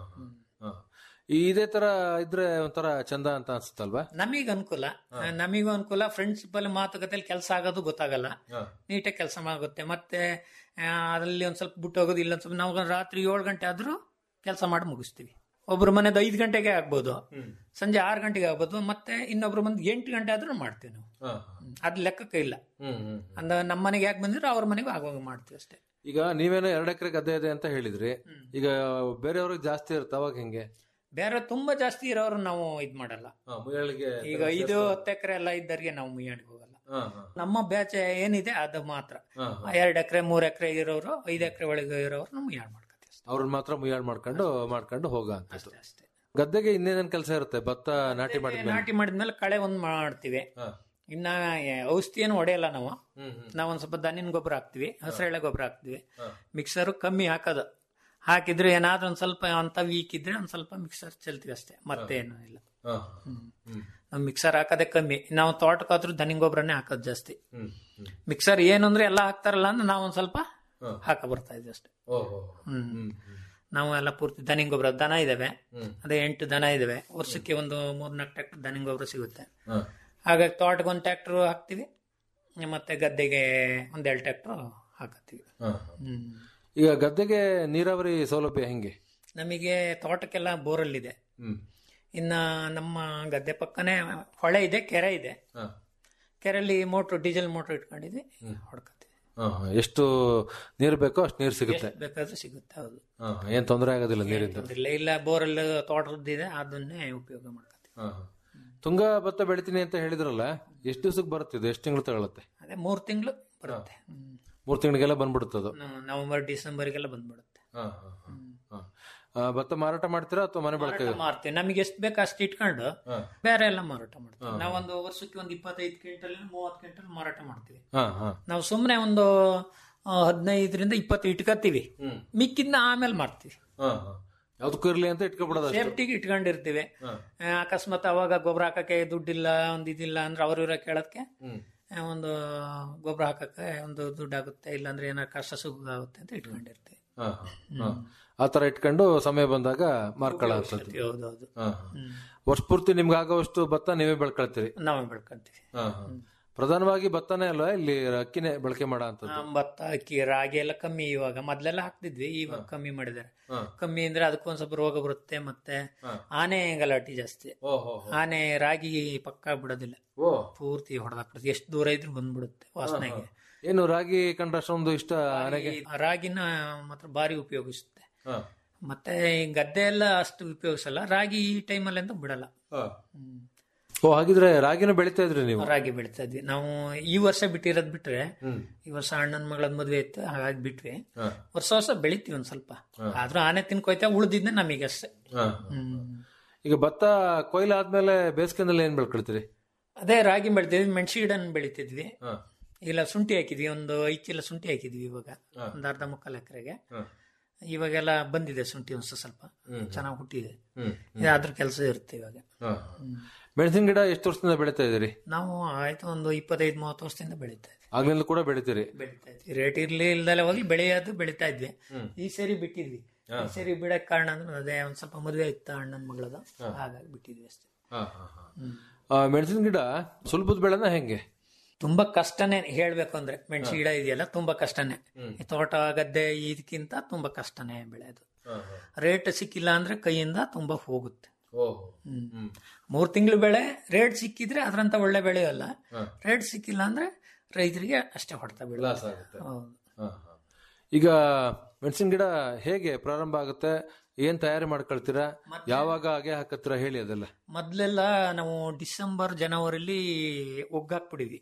ಈ ಇದೇ ತರ ಇದ್ರೆ ಒಂಥರ ಚಂದ ಅಂತ ಅನ್ಸುತ್ತಲ್ವಾ ನಮೀಗ ಅನುಕೂಲ ನಮಿಗೂ ಅನುಕೂಲ ಫ್ರೆಂಡ್ಶಿಪ್ ಮಾತುಕತೆಯಲ್ಲಿ ಕೆಲಸ ಆಗೋದು ಗೊತ್ತಾಗಲ್ಲ ನೀಟಾಗಿ ಕೆಲಸ ಆಗುತ್ತೆ ಮತ್ತೆ ಆ, ಅಲ್ಲಿ ಒಂದ್ ಸ್ವಲ್ಪ ಬಿಟ್ಟು ಹೋಗೋದು ಇಲ್ಲ ಒಂದ್ ಸ್ವಲ್ಪ ನಾವು ರಾತ್ರಿ ಏಳು ಗಂಟೆ ಆದ್ರೂ ಕೆಲಸ ಮಾಡಿ ಮುಗಿಸ್ತೀವಿ ಒಬ್ರ ಮನೆದು ಐದು ಗಂಟೆಗೆ ಆಗ್ಬೋದು ಸಂಜೆ ಆರು ಗಂಟೆಗೆ ಆಗ್ಬೋದು ಮತ್ತೆ ಇನ್ನೊಬ್ರ ಮನೆದು ಎಂಟು ಗಂಟೆ ಆದ್ರೂ ಮಾಡ್ತೀವಿ ನಾವು ಹ್ಮ್. ಅದ್ ಲೆಕ್ಕಕ್ಕೆ ಇಲ್ಲ ಹ್ಮ್ ಹ್ಮ್ ಅಂದ ನಮ್ಮ ಮನೆಗೆ ಯಾಕೆ ಬಂದಿರೋ ಅವ್ರ ಮನೆಗೂ ಆಗುವಾಗ ಮಾಡ್ತೀವಿ ಅಷ್ಟೇ ಈಗ ನೀವೇನೋ ಎರಡು ಎಕರೆ ಗದ್ದೆ ಇದೆ ಅಂತ ಹೇಳಿದ್ರಿ ಈಗ ಬೇರೆಯವ್ರಿಗೆ ಜಾಸ್ತಿ ಇರುತ್ತೆ ಅವಾಗ ಹೆಂಗೆ ಬೇರೆ ತುಂಬಾ ಜಾಸ್ತಿ ಇರೋರು ನಾವು ಇದ್ ಮಾಡಲ್ಲ ಮುಯ್ಯಾಳಿಗೆ ಈಗ ಐದು ಹತ್ತು ಎಕರೆ ಎಲ್ಲ ಇದ್ದರಿಗೆ ನಾವು ಮುಯ್ಯಾಣಿಗೆ ಹೋಗಲ್ಲ ನಮ್ಮ ಬ್ಯಾಚ್ ಏನಿದೆ ಅದು ಮಾತ್ರ ಎರಡ್ ಎಕರೆ ಮೂರ್ ಎಕರೆ ಇರೋರು ಐದ್ ಎಕರೆ ಒಳಗೆ ಇರೋರು ನಾವು ಮುಯ್ಯಾಣ್ ಮಾಡ್ಕೊತೀವಿ ಅಷ್ಟೇ. ಅವ್ರನ್ನ ಮಾತ್ರ ಮುಯ್ಯಾಳ್ ಮಾಡ್ಕೊಂಡು ಮಾಡ್ಕೊಂಡು ಹೋಗ ಅಂತ ಅಷ್ಟೇ ಅಷ್ಟೇ ಗದ್ದೆಗೆ ಇನ್ನೇನೇನ್ ಕೆಲಸ ಇರುತ್ತೆ ಭತ್ತ ನಾಟಿ ಮಾಡಿದ್ಮೇಲೆ ನಾಟಿ ಮಾಡಿದ್ಮೇಲೆ ಕಳೆ ಒಂದ್ ಮಾಡ್ತೀವಿ ಇನ್ನ ಏ- ಔಷಧಿ ಏನು ಹೊಡೆಯಲ್ಲ ನಾವು ನಾವೊಂದ್ ಸ್ವಲ್ಪ ದನಿನ ಗೊಬ್ಬರ ಹಾಕ್ತಿವಿ ಹಸಿರೆಳೆ ಗೊಬ್ಬರ ಹಾಕ್ತಿವಿ ಮಿಕ್ಸರ್ ಕಮ್ಮಿ ಹಾಕೋದು ಹಾಕಿದ್ರೆ ಏನಾದ್ರೂ ಒಂದ್ ಸ್ವಲ್ಪ ಅಂತ ವೀಕ್ ಇದ್ರೆ ಒಂದ್ ಸ್ವಲ್ಪ ಮಿಕ್ಸರ್ ಚೆಲ್ತೀವಿ ಅಷ್ಟೇ ಮತ್ತೆ ಏನು ಇಲ್ಲ ನಾವು ಮಿಕ್ಸರ್ ಹಾಕೋದೇ ಕಮ್ಮಿ ನಾವು ತೋಟಕ್ಕಾದ್ರೂ ದನಿ ಗೊಬ್ಬರನೇ ಹಾಕೋದು ಜಾಸ್ತಿ ಮಿಕ್ಸರ್ ಏನು ಅಂದ್ರೆ ಎಲ್ಲ ಹಾಕ್ತಾರಲ್ಲ ಅಂದ್ರೆ ನಾವು ಒಂದ್ ಸ್ವಲ್ಪ ಹಾಕ ಬರ್ತಾ ಇದ್ವಿ ಅಷ್ಟೇ ಹ್ಮ್ ನಾವು ಎಲ್ಲ ಪೂರ್ತಿ ದನಿ ಗೊಬ್ಬರ ದನ ಇದಾವೆ ಅದೇ ಎಂಟು ದನ ಇದಾವೆ ವರ್ಷಕ್ಕೆ ಒಂದು ಮೂರ್ನಾಲ್ಕು ಟ್ರ್ಯಾಕ್ಟರ್ ದನಿ ಗೊಬ್ಬರ ಸಿಗುತ್ತೆ ಹಾಗಾಗಿ ತೋಟಕ್ಕೆ ಒಂದು ಟ್ರ್ಯಾಕ್ಟರ್ ಹಾಕ್ತಿವಿ ಮತ್ತೆ ಗದ್ದೆಗೆ ಒಂದೆರಡು ಟ್ರ್ಯಾಕ್ಟರ್ ಹಾಕತ್ತೀವಿ ಹ್ಮ್ ಈಗ ಗದ್ದೆಗೆ ನೀರಾವರಿ ಸೌಲಭ್ಯ ಹೆಂಗೆ ನಮಗೆ ತೋಟಕ್ಕೆಲ್ಲ ಬೋರಲ್ ಇದೆ ಹ್ಮ್ ಇನ್ನ ನಮ್ಮ ಗದ್ದೆ ಪಕ್ಕನೇ ಹೊಳೆ ಇದೆ ಕೆರೆ ಇದೆ ಕೆರೆಯಲ್ಲಿ ಮೋಟ್ರ್ ಡೀಸೆಲ್ ಮೋಟ್ರ್ ಇಟ್ಕೊಂಡಿದ್ವಿ ಹೊಡ್ಕತ್ತೀವಿ ಹಾ, ಹಾ. ಎಷ್ಟು ನೀರು ಬೇಕೋ ಅಷ್ಟು ನೀರು ಸಿಗುತ್ತೆ ಬೇಕಾದ್ರೆ ಸಿಗುತ್ತೆ ಹೌದು ಹಾ, ಹಾ. ಏನ್ ತೊಂದರೆ ಆಗೋದಿಲ್ಲ ನೀರಿಂದ ತೊಂದ್ರೆ ಇಲ್ಲ ಇಲ್ಲ ಬೋರೆಲ್ ತೋಟದಿದೆ ಅದನ್ನೇ ಉಪಯೋಗ ಮಾಡ್ಕೊತೀವಿ ಹಾ, ಹಾ. ತುಂಗ ಭತ್ತ ಬೆಳಿತೀನಿ ಅಂತ ಹೇಳಿದ್ರಲ್ಲ ಎಷ್ಟು ದಿವಸಕ್ಕೆ ಬರುತ್ತೆ ಇದು ಎಷ್ಟು ತಿಂಗಳು ತಗೊಳುತ್ತೆ ಅದೇ ಮೂರು ತಿಂಗಳು ಬರುತ್ತೆ ಹ್ಮ್. ಮೂರು ತಿಂಗಳಿಗೆಲ್ಲ ಬಂದ್ಬಿಡುತ್ತೆ ಅದು ನ- ನವೆಂಬರ್ ಡಿಸೆಂಬರ್ಗೆಲ್ಲ ಬಂದ್ಬಿಡುತ್ತೆ ಹಾ, ಹಾ, ಹಾ. ಹಾ. ಆ, ಭತ್ತ ಮಾರಾಟ ಮಾಡ್ತೀರಾ ಅಥವಾ ಮನೆ ಬಳಕೆ ಮಾರಾಟ ಮಾಡ್ತೀವಿ ನಮಗೆ ಎಷ್ಟು ಬೇಕು ಅಷ್ಟು ಇಟ್ಕೊಂಡು ಹಾ. ಬೇರೆ ಎಲ್ಲ ಮಾರಾಟ ಮಾಡ್ತೀವಿ ನಾವೊಂದು ವರ್ಷಕ್ಕೆ ಒಂದು ಇಪ್ಪತ್ತೈದು ಕ್ವಿಂಟಲ್ ಮೂವತ್ತು ಕ್ವಿಂಟಲ್ ಮಾರಾಟ ಮಾಡ್ತೀವಿ ಹಾ ಹಾ ನಾವು ಸುಮ್ಮನೆ ಒಂದು ಆ, ಹದಿನೈದರಿಂದ ಇಪ್ಪತ್ತು ಇಟ್ಕೋತೀವಿ ಹ್ಮ್. ಮಿಕ್ಕಿದ್ನ ಆಮೇಲೆ ಮಾಡ್ತೀವಿ ಹಾ ಹಾ ಯಾವ್ದಕ್ಕೂ ಇರ್ಲಿ ಅಂತ ಇಟ್ಕೊಬಿಡೋದು ಅಷ್ಟೇ ಸೇಫ್ಟಿಗೆ ಇಟ್ಕೊಂಡಿರ್ತೀವಿ ಹಾ. ಆ, ಅಕಸ್ಮಾತ್ ಅವಾಗ ಗೊಬ್ಬರ ಹಾಕಕ್ಕೆ ದುಡ್ಡಿಲ್ಲ ಒಂದು ಇದಿಲ್ಲ ಅಂದ್ರೆ ಅವ್ರ ಇವ್ರ ಕೇಳೋದಕ್ಕೆ ಹ್ಮ್ ಆ, ಒಂದು ಗೊಬ್ಬರ ಹಾಕಕ್ಕೆ ಒಂದು ದುಡ್ಡಾಗುತ್ತೆ ಇಲ್ಲಾಂದ್ರೆ ಏನಾರು ಕಷ್ಟ ಸುಖ ಆಗುತ್ತೆ ಅಂತ ಇಟ್ಕೊಂಡಿರ್ತೀವಿ ಹಾ ಹಾ ಹಾ. ಆ ತರ ಇಟ್ಕೊಂಡು ಸಮಯ ಬಂದಾಗ ಮಾರ್ಕೊಳ್ಳೋ ಅಂತದ್ದು ಹೌದೌದು ಹಾ ಹಾ. ವರ್ಷ ಪೂರ್ತಿ ನಿಮ್ಗೆ ಆಗೋವಷ್ಟು ಭತ್ತ ನೀವೇ ಬೆಳ್ಕೊಳ್ತೀರಿ ನಾವೇ ಬೆಳ್ಕೊಂತೀವಿ ಹಾ ಹಾ. ಪ್ರಧಾನವಾಗಿ ಭತ್ತನೇ ಅಲ್ವಾ ಇಲ್ಲಿ ಅಕ್ಕಿನೇ ಬಳಕೆ ಮಾಡೋ ಅಂತದ್ದು ಆ, ಭತ್ತ ಅಕ್ಕಿ ರಾಗಿ ಎಲ್ಲ ಕಮ್ಮಿ ಇವಾಗ ಮೊದ್ಲೆಲ್ಲ ಹಾಕ್ತಿದ್ವಿ ಇವಾಗ ಕಮ್ಮಿ ಮಾಡಿದ್ದಾರೆ ಹಾ. ಕಮ್ಮಿ ಅಂದ್ರೆ ಅದಕ್ಕೊಂದ್ ಸ್ವಲ್ಪ ರೋಗ ಬರುತ್ತೆ ಮತ್ತೆ ಹಾ. ಆನೆ ಗಲಾಟೆ ಜಾಸ್ತಿ ಓ ಹೋ ಹೋ. ಆನೆ ರಾಗಿ ಪಕ್ಕ ಬಿಡೋದಿಲ್ಲ ಓ ಪೂರ್ತಿ ಹೊಡೆದಾಕ್ಬಿಡುತ್ತೆ ಎಷ್ಟು ದೂರ ಇದ್ರೂ ಬಂದ್ಬಿಡುತ್ತೆ ವಾಸನೆಗೆ ಏನು ರಾಗಿ ಕಂಡ್ರೆ ಅಷ್ಟೊಂದು ಇಷ್ಟ ಆನೆಗೆ ಈ ರಾಗಿನ ಮಾತ್ರ ಭಾರಿ ಉಪಯೋಗಿಸುತ್ತೆ ಹಾ. ಮತ್ತೆ ಈ ಗದ್ದೆ ಎಲ್ಲ ಅಷ್ಟು ಉಪಯೋಗಿಸಲ್ಲ ರಾಗಿ ಈ ಟೈಮಲ್ಲಿ ಅಂತ ಬಿಡಲ್ಲ ಹಾ. ಹ್ಮ್. ಓ ಹಾಗಿದ್ರೆ ರಾಗಿನೂ ಬೆಳಿತಾ ಇದ್ರಿ ನೀವು ರಾಗಿ ಬೆಳಿತಾ ಇದ್ವಿ ನಾವು ಈ ವರ್ಷ ಬಿಟ್ಟಿರೋದ್ ಬಿಟ್ರೆ ಹ್ಮ್ ಈ ವರ್ಷ ಅಣ್ಣನ ಮಗಳದ್ ಮದ್ವೆ ಇತ್ತು ಹಾಗಾಗಿ ಬಿಟ್ವಿ ಹಾ. ವರ್ಷ ವರ್ಷ ಬೆಳಿತೀವಿ ಒಂದ್ ಸ್ವಲ್ಪ ಆದ್ರೂ ಆನೆ ತಿನ್ಕೋಯ್ತಾ ಉಳ್ದಿದ್ದೆ ನಮಗೆ ಅಷ್ಟೇ ಹಾ. ಹ್ಮ್ ಈಗ ಭತ್ತ ಕೊಯ್ಲು ಆದ್ಮೇಲೆ ಬೇಸಿಗೆನಲ್ಲಿ ಏನ್ ಬೆಳ್ಕೊಳ್ತೀರಿ ಅದೇ ರಾಗಿ ಬೆಳಿತಿದ್ವಿ ಮೆಣಸಿ ಗಿಡನ ಬೆಳಿತಿದ್ವಿ ಹಾ. ಇಲ್ಲ ಶುಂಠಿ ಹಾಕಿದ್ವಿ ಒಂದು ಐದು ಚೀಲ ಶುಂಠಿ ಹಾಕಿದ್ವಿ ಇವಾಗ ಒಂದು ಅರ್ಧ ಮುಕ್ಕಾಲು ಎಕರೆಗೆ ಹಾ. ಇವಾಗೆಲ್ಲ ಬಂದಿದೆ ಶುಂಠಿ ಒಂದು ಸ್ವಲ್ಪ ಚೆನ್ನಾಗಿ ಹುಟ್ಟಿದೆ ಹ್ಮ್ ಇದು ಅದ್ರ ಕೆಲಸ ಇರುತ್ತೆ ಇವಾಗ ಹಾ. ಮೆಣಸಿನ ಗಿಡ ಎಷ್ಟು ವರ್ಷದಿಂದ ಬೆಳಿತಾ ಇದ್ದೀರಿ ನಾವು ಆಯ್ತು ಒಂದು ಇಪ್ಪತ್ತೈದು ಮೂವತ್ತು ವರ್ಷದಿಂದ ಬೆಳೀತಾ ಇದ್ವಿ ಆಗ್ಲಿಂದ ಕೂಡ ಬೆಳಿತೀರಿ ಬೆಳೀತಾ ಇದ್ವಿ ರೇಟ್ ಇರ್ಲಿ ಇಲ್ದಲೆ ಹೋಗಿ ಬೆಳೆಯೋದು ಬೆಳೀತಾ ಇದ್ವಿ ಈ ಸರಿ ಬಿಟ್ಟಿದ್ವಿ ಈ ಸರಿ ಬಿಡಕ್ ಕಾರಣ ಅಂದ್ರೆ ಅದೇ ಒಂದ್ ಸ್ವಲ್ಪ ಮದುವೆ ಇತ್ತು ಅಣ್ಣನ ಮಗಳದು ಹಾಗಾಗಿ ಬಿಟ್ಟಿದ್ವಿ ಅಷ್ಟೇ ಮೆಣಸಿನ ಗಿಡ ಸುಲಭದ ಬೆಳೆನ ಹೆಂಗೆ ತುಂಬಾ ಕಷ್ಟನೇ ಹೇಳ್ಬೇಕು ಅಂದ್ರೆ ಮೆಣಸಿ ಗಿಡ ಇದೆಯಲ್ಲ ತುಂಬಾ ಕಷ್ಟನೇ ಈ ತೋಟ ಗದ್ದೆ ಇದಕ್ಕಿಂತ ತುಂಬಾ ಕಷ್ಟನೇ ಬೆಳೆಯೋದು ರೇಟ್ ಸಿಕ್ಕಿಲ್ಲ ಅಂದ್ರೆ ಕೈಯಿಂದ ತುಂಬಾ ಹೋಗುತ್ತೆ ಹ್ಮ್. ಮೂರ್ ತಿಂಗಳು ಬೆಳೆ ರೇಟ್ ಸಿಕ್ಕಿದ್ರೆ ಅದ್ರಂತ ಒಳ್ಳೆ ಬೆಳೆಯಲ್ಲ ರೇಟ್ ಸಿಕ್ಕಿಲ್ಲ ಅಂದ್ರೆ ರೈತರಿಗೆ ಅಷ್ಟೇ ಹೊಡ್ತಾ ಬೀಳ ಲಾಸ್ ಆಗುತ್ತೆ ಹೌದು ಹಾ, ಹಾ. ಈಗ ಮೆಣಸಿನ ಗಿಡ ಹೇಗೆ ಪ್ರಾರಂಭ ಆಗುತ್ತೆ ಏನ್ ತಯಾರಿ ಮಾಡ್ಕೊಳ್ತೀರಾ ಯಾವಾಗ ಹಾಗೆ ಹಾಕತ್ತೀರಾ ಹೇಳಿ ಅದೆಲ್ಲ ಮೊದ್ಲೆಲ್ಲ ನಾವು ಡಿಸೆಂಬರ್ ಜನವರಿಲಿ ಒಗ್ಗಾಕ್ಬಿಡಿವಿ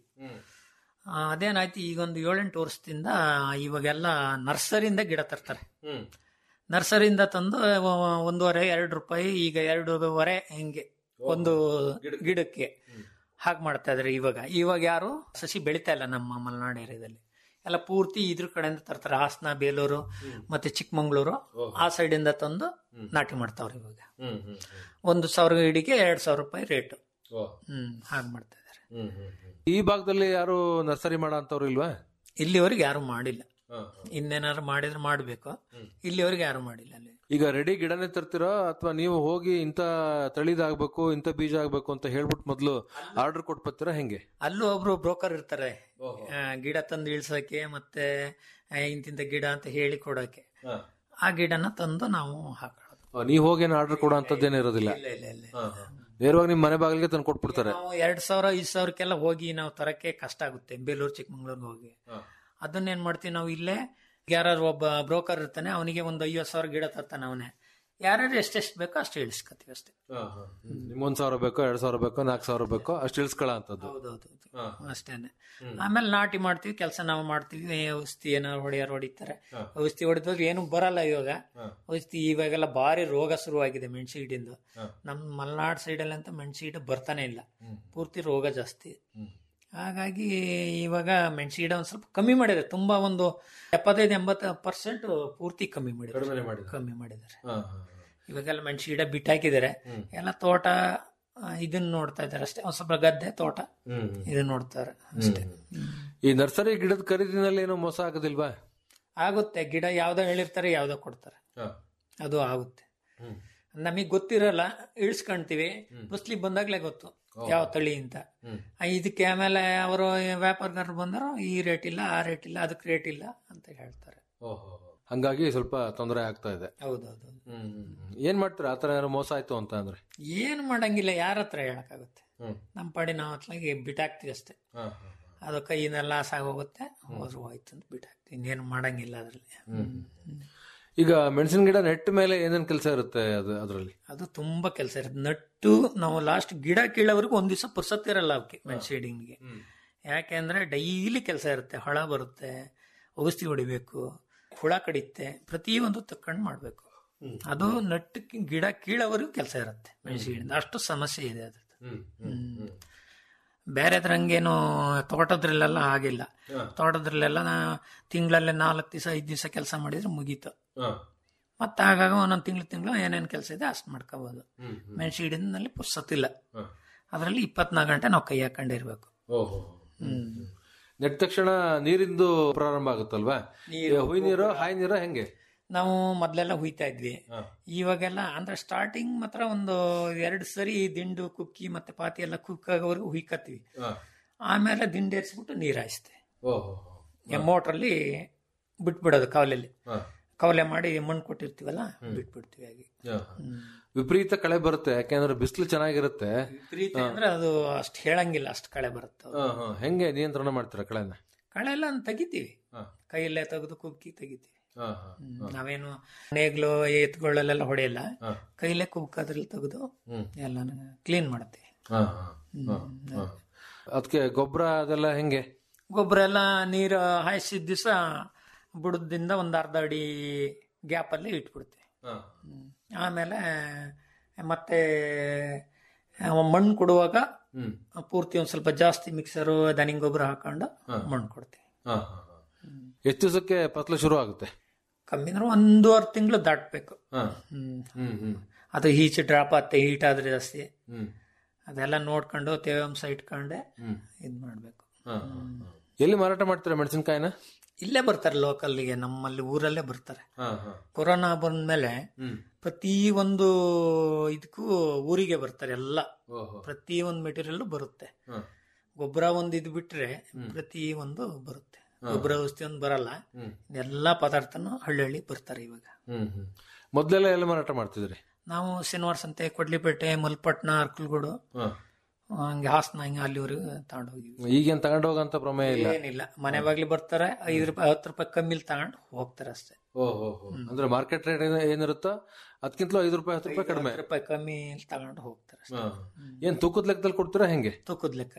ಆ, ಅದೇನಾಯ್ತು ಈಗೊಂದು ಏಳೆಂಟು ವರ್ಷದಿಂದ ಇವಾಗೆಲ್ಲ ನರ್ಸರಿಯಿಂದ ಗಿಡ ತರ್ತಾರೆ ಹ್ಮ್ ನರ್ಸರಿಯಿಂದ ತಂದು ಒ- ಒಂದೂವರೆ ಎರಡು ರೂಪಾಯಿ ಈಗ ಎರಡೂವರೆ ಹಿಂಗೆ ಒಂದು ಗಿಡಕ್ಕೆ ಹಾಗೆ ಮಾಡ್ತಾ ಇದಾರೆ ಇವಾಗ ಇವಾಗ ಯಾರು ಸಸಿ ಬೆಳಿತಾ ಇಲ್ಲ ನಮ್ಮ ಮಲೆನಾಡು ಏರಿಯಾದಲ್ಲಿ ಎಲ್ಲ ಪೂರ್ತಿ ಇದ್ರ ಕಡೆಯಿಂದ ತರ್ತಾರೆ ಹಾಸನ ಬೇಲೂರು ಮತ್ತೆ ಚಿಕ್ಕಮಂಗ್ಳೂರು ಆ ಸೈಡಿಂದ ತಂದು ನಾಟಿ ಮಾಡ್ತಾವ್ರೆ ಇವಾಗ ಹ್ಮ್ ಹ್ಮ್ ಒಂದು ಸಾವಿರ ಗಿಡಿಗೆ ಎರಡ್ ಸಾವಿರ ರೂಪಾಯಿ ರೇಟು ಓ. ಹ್ಮ್ ಹಾಗೆ ಮಾಡ್ತಾ ಇದಾರೆ ಹ್ಮ್ ಹ್ಮ್ ಹ್ಮ್. ಈ ಭಾಗದಲ್ಲಿ ಯಾರು ನರ್ಸರಿ ಮಾಡೋ ಅಂತವ್ರು ಇಲ್ವಾ ಇಲ್ಲಿವರೆಗೆ ಯಾರು ಮಾಡಿಲ್ಲ ಇನ್ನೇನಾದ್ರು ಮಾಡಿದ್ರೆ ಮಾಡ್ಬೇಕು ಇಲ್ಲಿವರೆಗೆ ಯಾರು ಮಾಡಿಲ್ಲ ಅಲ್ಲಿ ಈಗ ರೆಡಿ ಗಿಡನೇ ತರ್ತೀರೋ ಅಥವಾ ನೀವು ಹೋಗಿ ಇಂಥ ತಳಿದಾಗ್ಬೇಕು ಇಂಥ ಬೀಜ ಆಗ್ಬೇಕು ಅಂತ ಹೇಳ್ಬಿಟ್ಟು ಮೊದಲು ಆರ್ಡರ್ ಕೊಟ್ಟು ಬರ್ತೀರಾ ಹೆಂಗೆ ಅಲ್ಲೂ ಒಬ್ರು ಬ್ರೋಕರ್ ಇರ್ತಾರೆ ಆ, ಗಿಡ ತಂದು ಇಳ್ಸಕ್ಕೆ ಮತ್ತೆ ಆ, ಇಂತಿಂತ ಗಿಡ ಅಂತ ಹೇಳಿ ಕೊಡಕ್ಕೆ ಆ ಗಿಡನ ತಂದು ನಾವು ಹಾಕೊಳ್ಳೋದು ಆ, ನೀವು ಹೋಗಿ ಏನು ಆರ್ಡರ್ ಕೊಡೋ ಅಂತದ್ದೇನು ಇರೋದಿಲ್ಲ ಇಲ್ಲ ಇಲ್ಲ ಇಲ್ಲ ನೇರವಾಗಿ ನಿಮ್ಮ ಮನೆ ಬಾಗಿಲಿಗೆ ತಂದು ಕೊಟ್ಬಿಡ್ತಾರೆ ನಾವು ಎರಡ್ ಸಾವಿರ ಐದು ಸಾವಿರಕ್ಕೆಲ್ಲ ಹೋಗಿ ನಾವು ತರಕ್ಕೆ ಕಷ್ಟ ಆಗುತ್ತೆ ಬೇಲೂರು ಚಿಕ್ಕಮಂಗ್ಳೂರ್ಗೆ ಹೋಗಿ ಅದನ್ನೇನ್ ಮಾಡ್ತೀವಿ ನಾವು ಇಲ್ಲೇ ಯಾರು ಒಬ್ಬ ಬ್ರೋಕರ್ ಇರ್ತಾನೆ ಅವನಿಗೆ ಒಂದು ಐವತ್ತು ಸಾವಿರ ಗಿಡ ತರ್ತಾನೆ ಅವನೇ ಯಾರ್ಯಾರು ಎಷ್ಟೆಷ್ಟು ಬೇಕೋ ಅಷ್ಟು ಇಳಿಸ್ಕೊತೀವಿ ಅಷ್ಟೇ ನಿಮ್ಗೊಂದ್ ಸಾವಿರ ಬೇಕೋ ಎರಡ್ ಸಾವಿರ ಬೇಕೋ ನಾಲ್ಕು ಸಾವಿರ ಬೇಕೋ ಅಷ್ಟು ಇಳಿಸ್ಕೊಳ್ಳೋ ಅಂತದ್ದು ಹೌದೌದು ಅಷ್ಟೇನೆ ಆಮೇಲೆ ನಾಟಿ ಮಾಡ್ತೀವಿ ಕೆಲಸ ನಾವು ಮಾಡ್ತೀವಿ ಔಷಧಿ ಏನಾದ್ರು ಹೊಡೆಯಾರು ಹೊಡಿತಾರೆ ಔಷಧಿ ಹೊಡೆದ್ರೆ ಏನು ಬರಲ್ಲ ಇವಾಗ ಔಷಧಿ ಇವಾಗೆಲ್ಲ ಭಾರಿ ರೋಗ ಶುರುವಾಗಿದೆ ಮೆಣಸಿ ಗಿಡದಿಂದ ನಮ್ಮ ಮಲೆನಾಡು ಸೈಡಲ್ಲಿ ಅಂತ ಮೆಣಸಿ ಗಿಡ ಬರ್ತಾನೆ ಇಲ್ಲ ಪೂರ್ತಿ ರೋಗ ಜಾಸ್ತಿ ಹಾಗಾಗಿ ಇವಾಗ ಮೆಣಸಿ ಗಿಡ ಒಂದ್ ಸ್ವಲ್ಪ ಕಮ್ಮಿ ಮಾಡಿದ್ದಾರೆ ತುಂಬಾ ಒಂದು ಎಪ್ಪತ್ತೈದು ಎಂಬತ್ತು ಪರ್ಸೆಂಟ್ ಪೂರ್ತಿ ಕಮ್ಮಿ ಮಾಡಿದ್ದಾರೆ ಕಮ್ಮಿ ಮಾಡಿದ್ದಾರೆ ಇವಾಗೆಲ್ಲ ಮೆಣಸಿ ಗಿಡ ಬಿಟ್ಟಾಕಿದ್ದಾರೆ ಎಲ್ಲ ತೋಟ ಆ, ಇದನ್ನ ನೋಡ್ತಾ ಇದ್ದಾರೆ ಅಷ್ಟೇ ಒಂದ್ ಸ್ವಲ್ಪ ಗದ್ದೆ ತೋಟ ಇದನ್ನ ನೋಡ್ತಾರೆ ಅಷ್ಟೇ ಈ ನರ್ಸರಿ ಗಿಡದ ಖರೀದಿನಲ್ಲಿ ಏನೋ ಮೋಸ ಆಗೋದಿಲ್ವಾ ಆಗುತ್ತೆ ಗಿಡ ಯಾವ್ದೋ ಹೇಳಿರ್ತಾರೆ ಯಾವ್ದೋ ಕೊಡ್ತಾರೆ ಅದು ಆಗುತ್ತೆ ನಮಗೆ ಗೊತ್ತಿರಲ್ಲ ಇಳಿಸ್ಕೊಂತೀವಿ ಫಸ್ಲಿ ಬಂದಾಗ್ಲೇ ಗೊತ್ತು ಯಾವ ತಳಿ ಅಂತ ಆ, ಇದಕ್ಕೆ ಆಮೇಲೆ ಅವರು ವ್ಯಾಪಾರಗಾರರು ಬಂದರು ಈ ರೇಟ್ ಇಲ್ಲ ಆ ರೇಟ್ ಇಲ್ಲ ಅದಕ್ಕೆ ರೇಟ್ ಇಲ್ಲ ಅಂತ ಹೇಳ್ತಾರೆ ಹಂಗಾಗಿ ಸ್ವಲ್ಪ ತೊಂದರೆ ಆಗ್ತಾ ಇದೆ ಹೌದೌದು ಏನ್ ಮಾಡ್ತೀರಾ ಆತರ ಏನಾದ್ರು ಮೋಸ ಆಯ್ತು ಅಂತ ಅಂದ್ರೆ ಏನು ಮಾಡಂಗಿಲ್ಲ ಯಾರ ಹತ್ರ ಹೇಳಕ್ಕಾಗುತ್ತೆ ನಮ್ಮ ಪಾಡಿ ನಾವು ಅತ್ಲಾಗಿ ಬಿಟ್ಟಾಕ್ತಿವಿ ಅಷ್ಟೇ ಅದು ಕೈಯಿಂದೆಲ್ಲ ಲಾಸ್ ಆಗೋಗುತ್ತೆ ಹೋದ್ರು ಹೋಯ್ತು ಅಂತ ಬಿಟ್ಟಾಕ್ತಿವಿ ಇನ್ನೇನು ಮಾಡಂಗಿಲ್ಲ ಅದ್ರಲ್ಲಿ ಈಗ ಮೆಣಸಿನ ಗಿಡ ನೆಟ್ಟ ಮೇಲೆ ಏನೇನ್ ಕೆಲಸ ಇರುತ್ತೆ ಅದು ಅದರಲ್ಲಿ ಅದು ತುಂಬಾ ಕೆಲಸ ಇರುತ್ತೆ ನಟ್ಟು ನಾವು ಲಾಸ್ಟ್ ಗಿಡ ಕೀಳೋವರೆಗೂ ಒಂದ್ ದಿವಸ ಪುರ್ಸತ್ ಇರಲ್ಲ ಅವಕ್ಕೆ ಮೆಣಸಿಡಿಂಗ್ಗೆ ಯಾಕೆಂದ್ರೆ ಡೈಲಿ ಕೆಲಸ ಇರುತ್ತೆ ಹಳ ಬರುತ್ತೆ ಔಷಧಿ ಹೊಡಿಬೇಕು ಹುಳ ಕಡಿತ್ತೆ ಪ್ರತಿಯೊಂದು ತಕ್ಕೊಂಡು ಮಾಡ್ಬೇಕು ಅದು ನಟ್ಟು ಗಿಡ ಕೀಳೋವರೆಗೂ ಕೆಲಸ ಇರುತ್ತೆ ಮೆಣಸಿನ ಅಷ್ಟು ಸಮಸ್ಯೆ ಇದೆ ಅದು ಬೇರೆದ್ರಂಗೇನು ತೋಟದ್ರಲ್ಲೆಲ್ಲ ಆಗಿಲ್ಲ ತೋಟದ್ರಲ್ಲೆಲ್ಲ ತಿಂಗಳಲ್ಲೇ ನಾಲ್ಕು ದಿವಸ ಐದು ದಿವಸ ಕೆಲಸ ಮಾಡಿದ್ರೆ ಮುಗೀತು ಮತ್ತೆ ಆಗಾಗ ಒಂದೊಂದು ತಿಂಗಳು ತಿಂಗಳು ಏನೇನು ಕೆಲಸ ಇದೆ ಅಷ್ಟು ಮಾಡ್ಕೋಬಹುದು ಮೆಣಸಿ ಗಿಡದಲ್ಲಿ ಪುಸ್ತತಿಲ್ಲ ಅದರಲ್ಲಿ ಇಪ್ಪತ್ನಾಲ್ಕು ಗಂಟೆ ನಾವು ಕೈ ಹಾಕೊಂಡಿರ್ಬೇಕು ಓಹೋ ನೆಟ್ಟ ತಕ್ಷಣ ನೀರಿಂದು ಪ್ರಾರಂಭ ಆಗುತ್ತಲ್ವಾ ಹುಯ್ ನೀರು ಹಾಯ್ ನೀರು ಹೆಂಗೆ ನಾವು ಮೊದ್ಲೆಲ್ಲ ಹುಯ್ತಾ ಇದ್ವಿ ಇವಾಗೆಲ್ಲ ಅಂದ್ರೆ ಸ್ಟಾರ್ಟಿಂಗ್ ಮಾತ್ರ ಒಂದು ಎರಡು ಸರಿ ದಿಂಡು ಕುಕ್ಕಿ ಮತ್ತೆ ಪಾತಿ ಎಲ್ಲ ಕುಕ್ ಆಗೋವರೆಗೂ ಹುಯ್ಕತ್ತೀವಿ ಆಮೇಲೆ ದಿಂಡು ಏರ್ಸ್ಬಿಟ್ಟು ನೀರು ಹಾಯಿಸ್ತೆ ಓಹೋ ಮೋಟ್ರಲ್ಲಿ ಬಿಟ್ಬಿಡೋದು ಕವಲಲ್ಲಿ ಕವಲೆ ಮಾಡಿ ಮಣ್ಣು ಕೊಟ್ಟಿರ್ತೀವಲ್ಲ ಬಿಟ್ಬಿಡ್ತೀವಿ ಹಾಗೆ ವಿಪರೀತ ಕಳೆ ಬರುತ್ತೆ ಯಾಕೆಂದ್ರೆ ಬಿಸಿಲು ಚೆನ್ನಾಗಿರುತ್ತೆ ವಿಪರೀತ ಅಂದ್ರೆ ಅದು ಅಷ್ಟು ಹೇಳಂಗಿಲ್ಲ ಅಷ್ಟು ಕಳೆ ಬರುತ್ತೆ ಅದು. ಹ, ಹ. ಹೆಂಗೆ ನಿಯಂತ್ರಣ ಮಾಡ್ತೀರಾ ಕಳೆನ ಕಳೆ ಎಲ್ಲ ತೆಗಿತೀವಿ ಹ. ಕೈಯಲ್ಲೇ ತೆಗೆದು ಕುಕ್ಕಿ ತೆಗಿತೀವಿ ಹ, ಹ. ಹ್ಮ್. ನಾವೇನು ನೇಗ್ಲು ಎತ್ಕೊಳ್ಳಲೆಲ್ಲ ಹೊಡೆಯಲ್ಲ ಹ. ಕೈಲೇ ಕುಕ್ ಅದ್ರಲ್ಲಿ ತೆಗೆದು ಹ್ಮ್. ಎಲ್ಲ ಕ್ಲೀನ್ ಮಾಡ್ತೀವಿ ಹ, ಹ, ಹ, ಹ. ಅದಕ್ಕೆ ಗೊಬ್ಬರ ಅದೆಲ್ಲ ಹೆಂಗೆ ಗೊಬ್ಬರ ಎಲ್ಲ ನೀರು ಹಾಯಿಸಿದ ದಿವಸ ಬುಡದಿಂದ ಒಂದು ಅರ್ಧ ಅಡಿ ಗ್ಯಾಪಲ್ಲಿ ಇಟ್ಬಿಡ್ತೀವಿ ಹ್ಮ್. ಆಮೇಲೆ ಮತ್ತೆ ಮಣ್ಣು ಕೊಡುವಾಗ ಹ್ಮ್ ಪೂರ್ತಿ ಒಂದು ಸ್ವಲ್ಪ ಜಾಸ್ತಿ ಮಿಕ್ಸರು ದನಿ ಗೊಬ್ಬರ ಹಾಕೊಂಡು ಮಣ್ಣು ಕೊಡ್ತೀವಿ ಹ, ಹ, ಹ. ಎಷ್ಟು ದಿವಸಕ್ಕೆ ಫಸಲು ಶುರು ಆಗುತ್ತೆ ಕಮ್ಮಿ ಅಂದ್ರೆ ಒಂದೂವರೆ ತಿಂಗಳು ದಾಟಬೇಕು ಹ. ಹ್ಮ್ ಹ್ಮ್ ಹ್ಮ್ ಅದು ಹೀಚ್ ಡ್ರಾಪ್ ಆಗುತ್ತೆ ಹೀಟ್ ಆದ್ರೆ ಜಾಸ್ತಿ ಹ್ಮ್ ಅದೆಲ್ಲ ನೋಡ್ಕೊಂಡು ತೇವಾಂಶ ಇಟ್ಕೊಂಡೆ ಹ್ಮ್. ಇದು ಮಾಡಬೇಕು ಹ, ಹ, ಹ. ಎಲ್ಲಿ ಮಾರಾಟ ಮಾಡ್ತೀರಾ ಮೆಣಸಿನ್ಕಾಯಿನ ಇಲ್ಲೇ ಬರ್ತಾರೆ ಲೋಕಲ್ಗೆ ನಮ್ಮಲ್ಲಿ ಊರಲ್ಲೇ ಬರ್ತಾರೆ ಹ, ಹ. ಕೊರೋನಾ ಬಂದ್ಮೇಲೆ ಹ್ಮ್ ಪ್ರತಿ ಒಂದು ಇದಕ್ಕೂ ಊರಿಗೆ ಬರ್ತಾರೆ ಎಲ್ಲ ಓಹೋ ಪ್ರತಿ ಒಂದು ಮೆಟೀರಿಯಲ್ ಬರುತ್ತೆ ಹ. ಗೊಬ್ಬರ ಒಂದು ಇದು ಬಿಟ್ರೆ ಪ್ರತಿ ಒಂದು ಬರುತ್ತೆ ಗೊಬ್ಬರ ಔಷಧಿ ಒಂದು ಬರಲ್ಲ ಹ್ಮ್. ಎಲ್ಲಾ ಪದಾರ್ಥನೂ ಹಳ್ಳಿ ಹಳ್ಳಿ ಬರ್ತಾರೆ ಇವಾಗ ಹ್ಮ್ ಹ್ಮ್ ಮೊದ್ಲೆಲ್ಲ ಎಲ್ಲ ಮಾರಾಟ ಮಾಡ್ತಿದ್ರಿ ನಾವು ಶನಿವಾರ ಸಂತೆ ಕೊಡ್ಲಿಪೇಟೆ ಮಲ್ಪಟ್ನ ಅರ್ಕಲ್ಗೂಡು ಹ. ಹಂಗೆ ಹಾಸನ ಹಿಂಗೆ ಅಲ್ಲಿವರೆಗೂ ತಗೊಂಡು ಹೋಗಿವಿ ಈಗೇನ್ ತಗೊಂಡು ಹೋಗಂತ ಪ್ರಮೇಯ ಇಲ್ಲ ಏನಿಲ್ಲ ಮನೆ ಬಾಗ್ಲಿ ಬರ್ತಾರೆ ಐದು ರೂಪಾಯಿ ಹತ್ತು ರೂಪಾಯಿ ಕಮ್ಮಿಲಿ ತಗೊಂಡು ಹೋಗ್ತಾರೆ ಅಷ್ಟೇ ಓಹೋ ಅಂದ್ರೆ ಮಾರ್ಕೆಟ್ ರೇಟ್ ಏನಿರುತ್ತೋ ಅದಕ್ಕಿಂತಲೂ ಐದು ರೂಪಾಯಿ ಹತ್ತು ರೂಪಾಯಿ ಕಡಿಮೆ ಹತ್ತು ರೂಪಾಯಿ ಕಮ್ಮಿ ತಗೊಂಡು ಹೋಗ್ತಾರೆ ಅಷ್ಟೇ ಹ. ಏನ್ ತೂಕದ ಲೆಕ್ಕದಲ್ಲಿ ಕೊಡ್ತೀರಾ ಹೆಂಗೆ ತೂಕದ ಲೆಕ್ಕ